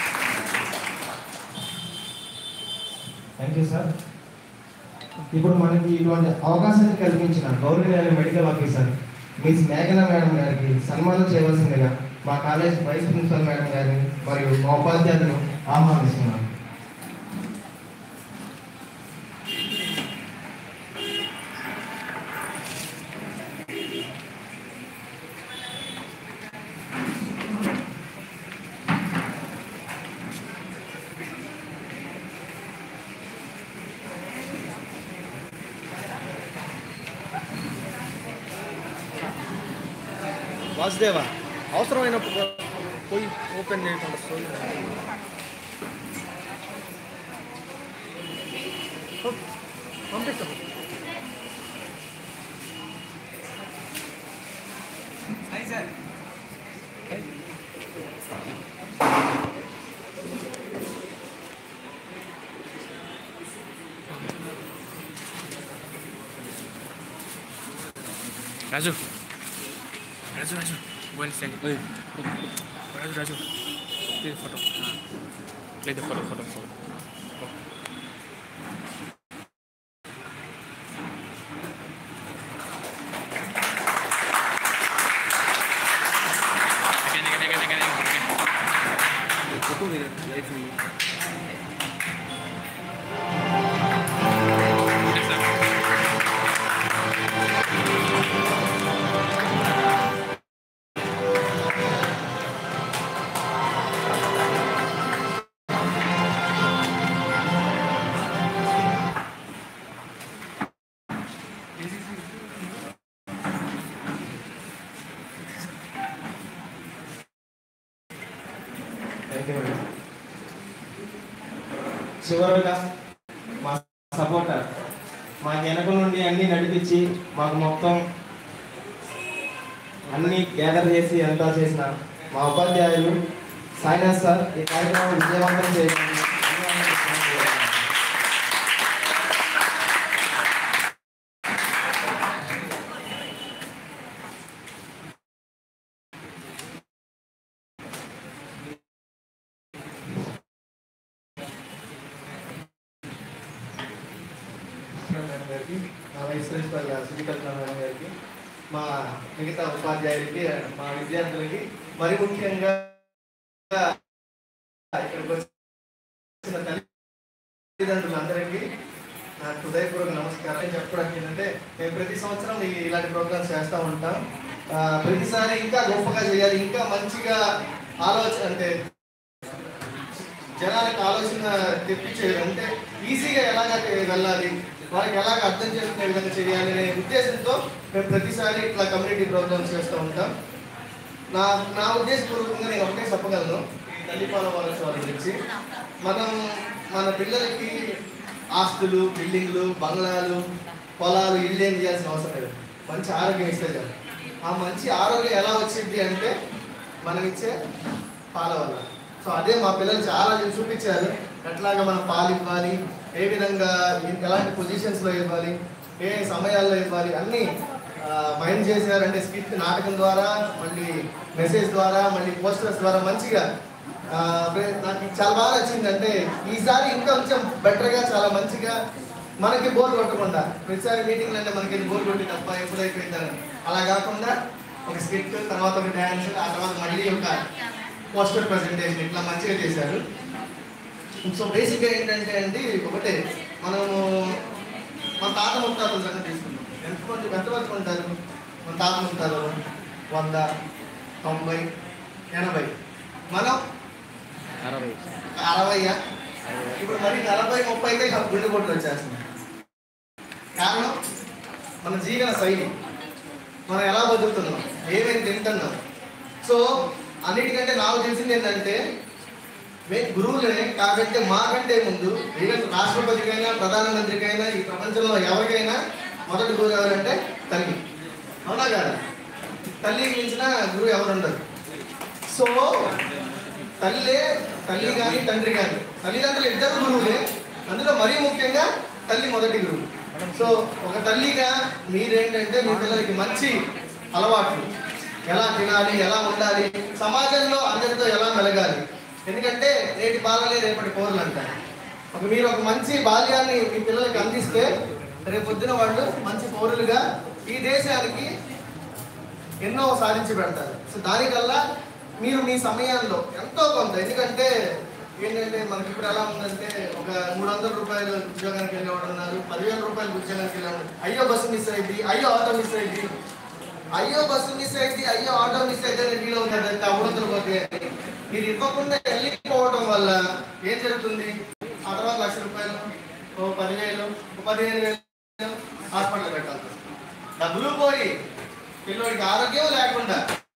thank you sir ఇప్పుడు మనకి ఇటువంటి అవకాశాన్ని కల్పించిన గౌరవనీయ మెడికల్ ఆఫీసర్ మిస్ మేఘనా మేడం గారికి సన్మానం చేయవలసిందిగా మా కాలేజ్ వైస్ ప్రిన్సిపల్ మేడం గారిని మరియు మా ఉపాధ్యాయులను ఆహ్వానిస్తున్నాను వాసుదేవ అవసరమైనప్పుడు పోయి ఓపెన్ చేయకుండా సోయి పంపిస్తాం రాజు రాజు రాజు పోయిన సెకండ్ రాజు రాజు ఇది ఫోటో లేదు photo photo photo thank you madam చివరగా మా సపోర్టర్ మా వెనక నుండి అన్ని నడిపించి మాకు మొత్తం అన్ని గ్యాదర్ చేసి అంతా చేసిన మా ఉపాధ్యాయులు సాయినాథ్ సార్ ఈ కార్యక్రమం విజయవంతం చేయండి మేడం గారికి మా వైస్ ప్రిన్సిపల్ సుజికల్పన మేడం గారికి మా మిగతా ఉపాధ్యాయులకి మా విద్యార్థులకి మరి ముఖ్యంగా ఇక్కడికి వచ్చిన తల్లిదండ్రులందరికీ నా హృదయపూర్వక నమస్కారం చెప్పడానికి ఏంటంటే మేము ప్రతి సంవత్సరం ఈ- ఇలాంటి ప్రోగ్రామ్స్ చేస్తూ ఉంటాం ఆ, ప్రతిసారి ఇంకా గొప్పగా చేయాలి ఇంకా మంచిగా ఆలోచన అంటే జనాలకు ఆలోచన తెప్పించేది అంటే ఈజీగా ఎలాగ వెళ్ళాలి వాళ్ళకి ఎలాగ అర్థం చేసుకునే విధంగా చేయాలి అనే ఉద్దేశంతో మేము ప్రతిసారి ఇట్లా కమ్యూనిటీ ప్రోగ్రామ్స్ చేస్తూ ఉంటాం నా నా ఉద్దేశపూర్వకంగా నేను ఒకటే చెప్పగలను ఈ తల్లిపాల వారోత్సవాల గురించి మనం మన పిల్లలకి ఆస్తులు బిల్డింగ్లు బంగ్లాలు పొలాలు ఇల్లు ఏం చేయాల్సిన అవసరం లేదు మంచి ఆరోగ్యం ఇస్తే చాలు ఆ మంచి ఆరోగ్యం ఎలా వచ్చింది అంటే మనం ఇచ్చే పాల వల్ల సో అదే మా పిల్లలు చాలా చూపించారు ఎట్లాగా మనం పాలు ఇవ్వాలి ఏ విధంగా ఎలాంటి పొజిషన్స్లో ఇవ్వాలి ఏ సమయాల్లో ఇవ్వాలి అన్నీ మైండ్ చేశారు అంటే స్కిట్ నాటకం ద్వారా మళ్ళీ మెసేజ్ ద్వారా మళ్ళీ పోస్టర్స్ ద్వారా మంచిగా ఆ, ప్రే- నాకు చాలా బాగా నచ్చింది అంటే ఈసారి ఇంకా కొంచెం బెటర్గా చాలా మంచిగా మనకి బోర్ కొట్టకుండా ప్రతిసారి మీటింగ్లు అంటే మనకి బోర్ కొట్టి తప్ప ఎప్పుడు అయిపోయిందని అలా కాకుండా ఒక స్కిట్ తర్వాత ఒక డ్యాన్స్ ఆ తర్వాత మళ్ళీ ఒక పోస్టర్ ప్రజెంటేషన్ ఇట్లా మంచిగా చేశారు సో బేసిక్గా ఏంటంటే అండి ఒకటే మనము మన తాత ముత్తాతల సంగతి తీసుకుందాం ఎంతమంది ఎంతవరకు ఉంటారు మన తాత ముత్తాతలు వంద తొంభై ఎనభై మనం అరవై అరవయ్యా ఇప్పుడు మరి నలభై ముప్పైకే గుండె కొట్టులు వచ్చేస్తుంది కారణం మన జీవన శైలి మనం ఎలా బతుకుతున్నాం ఏమేమి తింటున్నాం సో అన్నిటికంటే నాకు తెలిసింది ఏంటంటే మే- గురువులే కాకంటే మాకంటే ముందు ఈవెన్ రాష్ట్రపతికైనా ప్రధానమంత్రికైనా ఈ ప్రపంచంలో ఎవరికైనా మొదటి గురువు ఎవరంటే తల్లి అవునా కాదు తల్లికి మించిన గురువు ఎవరు ఉండరు సో తల్లే తల్లి కానీ తండ్రి కానీ తల్లిదండ్రులు ఇద్దరు గురువులే అందులో మరీ ముఖ్యంగా తల్లి మొదటి గురువు సో ఒక తల్లిగా మీరేంటంటే మీ పిల్లలకి మంచి అలవాట్లు ఎలా తినాలి ఎలా ఉండాలి సమాజంలో అందరితో ఎలా మెలగాలి ఎందుకంటే నేటి బాలలే రేపటి పౌరులు అంటారు ఒక మీరు ఒక మంచి బాల్యాన్ని మీ పిల్లలకి అందిస్తే రేపు పొద్దున వాళ్ళు మంచి పౌరులుగా ఈ దేశానికి ఎన్నో సాధించి పెడతారు సో దానికల్లా మీరు మీ సమయాల్లో ఎంతో కొంత ఎందుకంటే ఏంటంటే మనకి ఇప్పుడు ఎలా ఉందంటే ఒక మూడు వందల రూపాయలు ఉద్యోగానికి వెళ్ళేవాడు ఉన్నారు పదివేల రూపాయలు ఉద్యోగానికి వెళ్ళేవాడు అయ్యో బస్సు మిస్ అయింది అయ్యో ఆటో మిస్ అయింది అయ్యో బస్సు మిస్ అయింది అయ్యో ఆటో మిస్ అయితే ఫీల్ అవుతాడు అంటే ఆ మూడొందలు పోతే మీరు ఇవ్వకుండా వెళ్ళిపోవడం వల్ల ఏం జరుగుతుంది ఆ తర్వాత లక్ష రూపాయలు ఓ పదివేలు ఓ పదిహేను వేలు హాస్పిటల్ పెట్టాలి డబ్బులు పోయి పిల్లవాడికి ఆరోగ్యం లేకుండా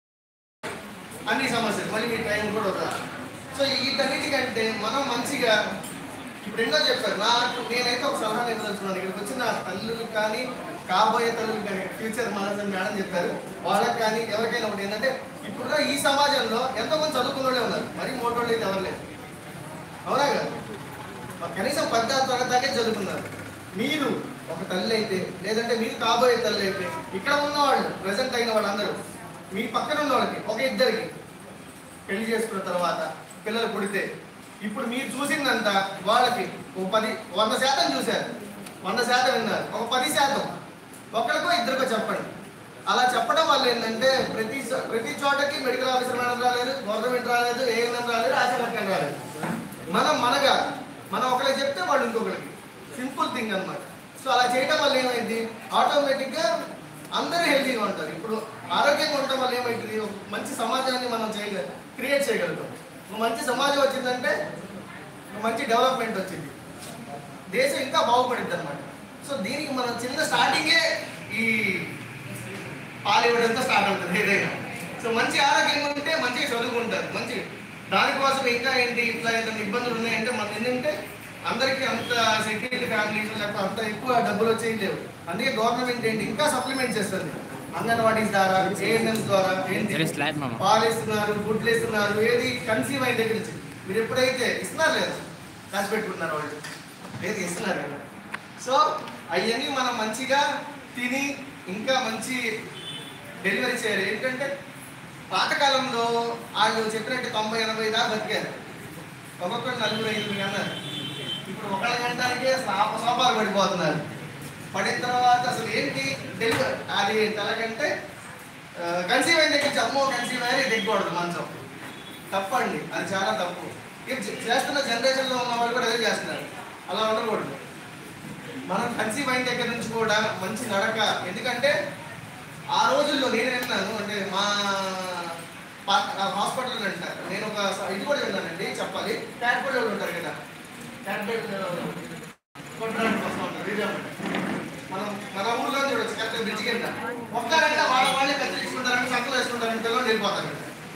అన్ని సమస్యలు మళ్ళీ మీ టైం కూడా ఒక సో వీటన్నిటికంటే మనం మంచిగా ఇప్పుడు ఎన్నో చెప్పారు నాకు నేనైతే ఒక సలహా ఇవ్వదలుచుకున్నాను ఇక్కడికి వచ్చిన తల్లులు కానీ కాబోయే తల్లులు కానీ ఫ్యూచర్ మనసు మేడం చెప్పారు వాళ్ళకి కానీ ఎవరికైనా ఒకటి ఏంటంటే ఇప్పుడున్న ఈ సమాజంలో ఎంతో మంది చదువుకున్న వాళ్ళే ఉన్నారు మరి మోటోళ్ళు అయితే ఎవరు లేరు అవునా కదా కనీసం పద్నాలుగు తరగతి దాకే చదువుకున్నారు మీరు ఒక తల్లి అయితే లేదంటే మీరు కాబోయే తల్లి అయితే ఇక్కడ ఉన్న వాళ్ళు ప్రజెంట్ అయిన వాళ్ళందరూ మీ పక్కన ఉన్న వాళ్ళకి ఒక ఇద్దరికి పెళ్లి చేసుకున్న తర్వాత పిల్లలు పుడితే ఇప్పుడు మీరు చూసిందంతా వాళ్ళకి ఒక పది వంద శాతం చూశారు వంద శాతం విన్నారు ఒక పది శాతం ఒకరికో ఇద్దరికో చెప్పండి అలా చెప్పడం వల్ల ఏంటంటే ప్రతి చో- ప్రతి చోటకి మెడికల్ ఆఫీసర్ మేడం రాలేదు గవర్నమెంట్ రాలేదు ఏఎన్ఎం రాలేదు ఆశా వర్కర్ రాలేదు మనం మనగా మనం ఒకరికి చెప్తే వాళ్ళు ఇంకొకరికి సింపుల్ థింగ్ అన్నమాట సో అలా చేయడం వల్ల ఏమైంది ఆటోమేటిక్గా అందరూ హెల్తీగా ఉంటారు ఇప్పుడు ఆరోగ్యంగా ఉండటం వల్ల ఏమైంది ఒక మంచి సమాజాన్ని మనం చేయగ క్రియేట్ చేయగలుగుతాం ఒక మంచి సమాజం వచ్చిందంటే ఒక మంచి డెవలప్మెంట్ వచ్చింది దేశం ఇంకా బాగుపడింది అనమాట సో దీనికి మనం చిన్న స్టార్టింగే ఈ పాలు ఇవ్వడంతో స్టార్ట్ అవుతుంది ఏదైనా సో మంచి ఆరోగ్యంగా ఉంటే మంచిగా చదువుకుంటారు మంచి దానికోసం ఇంకా ఏంటి ఇట్లా ఏదైనా ఇబ్బందులు ఉన్నాయంటే మనం ఏంటంటే అందరికీ అంత సెటిల్డ్ ఫ్యామిలీస్ లేకపోతే అంత ఎక్కువ డబ్బులు వచ్చేవి లేవు అందుకే గవర్నమెంట్ ఏంటి ఇంకా సప్లిమెంట్ చేస్తుంది అంగన్వాడీస్ ద్వారా ఏఎన్ఎంస్ ద్వారా ఏంటి పాలు ఇస్తున్నారు గుడ్లు ఇస్తున్నారు ఏది కన్సీవ్ అయిన దగ్గర నుంచి మీరు ఎప్పుడైతే ఇస్తున్నారు లేదు రాసి పెట్టుకుంటున్నారు వాళ్ళు లేదు ఇస్తున్నారు కదా సో అవన్నీ మనం మంచిగా తిని ఇంకా మంచి డెలివరీ చేయాలి ఏంటంటే పాతకాలంలో వాళ్ళు చెప్పినట్టు తొంభై ఎనభై దాకా బతికారు ఒక్కొక్కరు నలుగురు ఐదుగురు అన్నారు ఇప్పుడు ఒకళ్ళ గంటకే సోపాలు పడిపోతున్నారు పడిన తర్వాత అసలు ఏంటి డెలివరీ అది తలకంటే కన్సీవ్ అయిన దగ్గర నుంచి అమ్మో కన్సీవ్ అయ్యి దిగకూడదు మంచం తప్పండి అది చాలా తప్పు ఇక చే- చేస్తున్న జనరేషన్లో ఉన్న వాళ్ళు కూడా అదే చేస్తున్నారు అలా ఉండకూడదు మనం కన్సీవ్ అయిన దగ్గర నుంచి కూడా మంచి నడక ఎందుకంటే ఆ రోజుల్లో నేను విన్నాను అంటే మా హాస్పిటల్ అంటారు నేను ఒక స- ఇది కూడా విన్నానండి చెప్పాలి ట్యాక్బెడ్ వాళ్ళు ఉంటారు కదా ట్యాక్బెడ్ కొట్టడానికి వస్తూ ఉంటారు రిజర్వ్ మనం మన ఊర్లో చూడొచ్చు కరెక్ట్ బ్రిడ్జ్ కింద ఒక్కరంటే వాళ్ళ వాళ్ళే కత్తిరించుకుంటారని సంకలు వేసుకుంటారని పిల్లలు వెళ్ళిపోతారు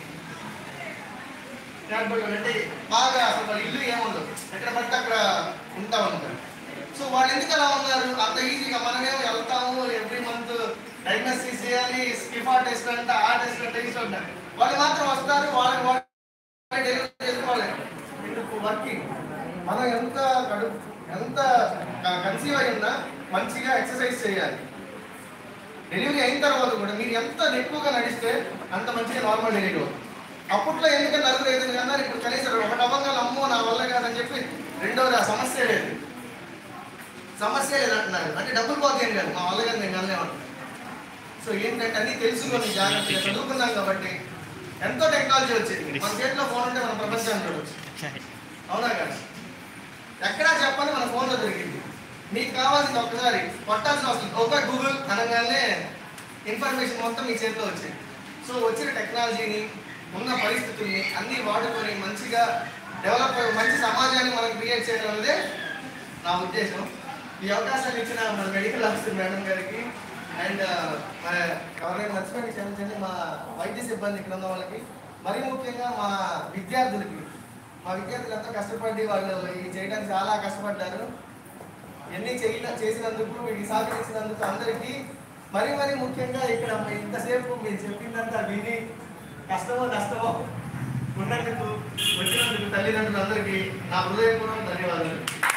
ట్యాక్బెడ్ అంటే బాగా అసలు వాళ్ళ ఇల్లు ఏముండదు ఎక్కడ పడితే అక్కడ ఉంటా ఉంటారు సో వాళ్ళు ఎందుకు అలా ఉన్నారు అంత ఈజీగా మనమేమో వెళ్తాము ఎవ్రీ మంత్ డయాగ్నోసిస్ చేయాలి స్కిఫా టెస్ట్ అంట ఆ టెస్ట్ అంట ఈ అంట వాళ్ళు మాత్రం వస్తారు వాళ్ళకి వాళ్ళు డెలివరీ చేసుకోవాలి వర్కింగ్ మనం ఎంత కడుపు ఎంత కన్సీవ్ అయి ఉన్నా మంచిగా ఎక్సర్సైజ్ చేయాలి డెలివరీ అయిన తర్వాత కూడా మీరు ఎంత ఎక్కువగా నడిస్తే అంత మంచిగా నార్మల్ డెలివరీ అవుతుంది అప్పట్లో ఎందుకంటే నలుగురు ఐదుగురు అన్నారు ఇప్పుడు కనీసం ఒకటి అవ్వగానే అమ్మో నా వల్ల కాదని చెప్పి రెండోది ఆ సమస్య లేదు సమస్య లేదు అంటున్నారు అంటే డబ్బులు పోతాయి కాదు మా వల్ల కాదు నేను కనలేమంటున్నాను సో ఏంటంటే అన్ని తెలుసుకొని జాగ్రత్తగా చదువుకున్నాం కాబట్టి ఎంతో టెక్నాలజీ వచ్చింది మన చేతిలో ఫోన్ ఉంటే మన ప్రపంచాన్ని చూడవచ్చు అవునా కదా ఎక్కడా చెప్పని మన ఫోన్లో దొరికింది మీకు కావాల్సింది ఒక్కసారి కొట్టాల్సిన అవసరం ఒక గూగుల్ అనగానే ఇన్ఫర్మేషన్ మొత్తం మీ చేతిలో వచ్చింది సో వచ్చిన టెక్నాలజీని ఉన్న పరిస్థితుల్ని అన్ని వాడుకొని మంచిగా డెవలప్ అయ్యే మంచి సమాజాన్ని మనం క్రియేట్ చేయడం అనేది నా ఉద్దేశం ఈ అవకాశాన్ని ఇచ్చిన మన మెడికల్ ఆఫీసర్ మేడం గారికి అండ్ మన ఎవరైనా మర్చిపోయి క్షమించండి మా వైద్య సిబ్బంది ఇక్కడ ఉన్న వాళ్ళకి మరీ ముఖ్యంగా మా విద్యార్థులకి మా విద్యార్థులు ఎంతో కష్టపడి వాళ్ళు ఇది చేయడానికి చాలా కష్టపడ్డారు ఎన్ని చేయ చేసినందుకు వీటికి సహకరించినందుకు అందరికీ మరీ మరీ ముఖ్యంగా ఇక్కడ ఇంతసేపు మీరు చెప్పిందంతా విని కష్టమో నష్టమో ఉన్నందుకు వచ్చినందుకు తల్లిదండ్రులందరికీ నా హృదయపూర్వక ధన్యవాదాలు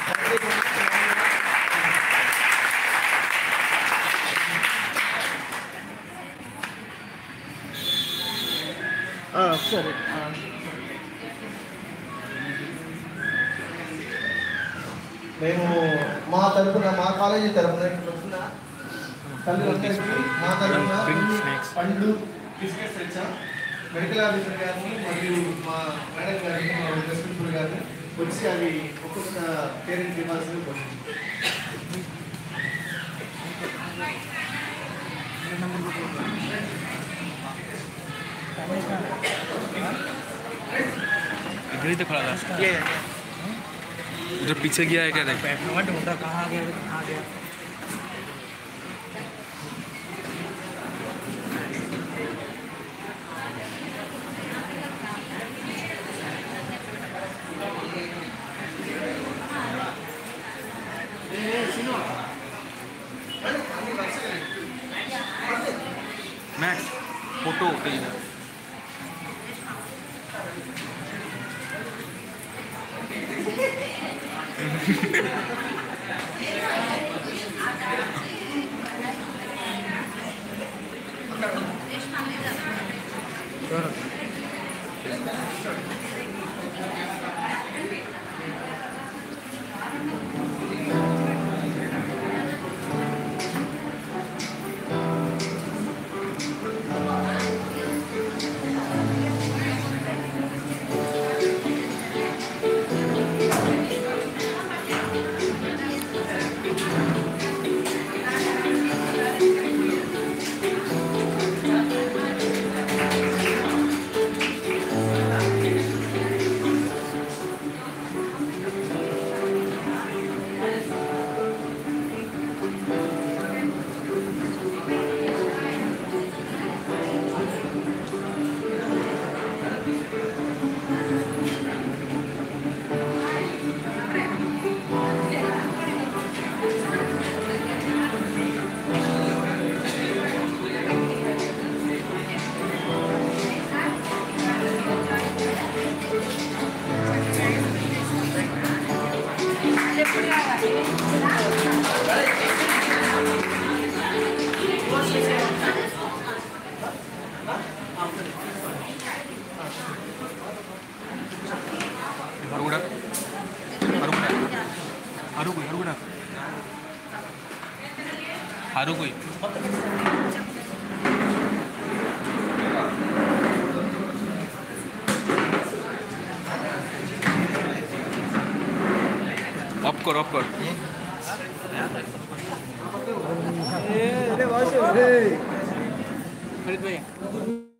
సరే మేము మా తరపున మా కాలేజీ తరపున ఇక్కడ వచ్చిన తల్లిదండ్రులకి మా తరపున పండ్లు బిస్కెట్స్ తెచ్చాం మెడికల్ ఆఫీసర్ గారిని మరియు మా మేడం గారిని మా ప్రిన్సిపల్ గారిని వచ్చి అవి ఒక్కొక్క పేరెంట్ ఇవ్వాల్సింది కోరుతున్నాం. इधर ही तो खड़ा था उधर पीछे गया है क्या देख कहाँ गया कहाँ गया मैट फोटो कहीं ना అరుగుడా అరుగుడా అరుగు అరుగుడా అరుగు अप कर अप कर हरित भाई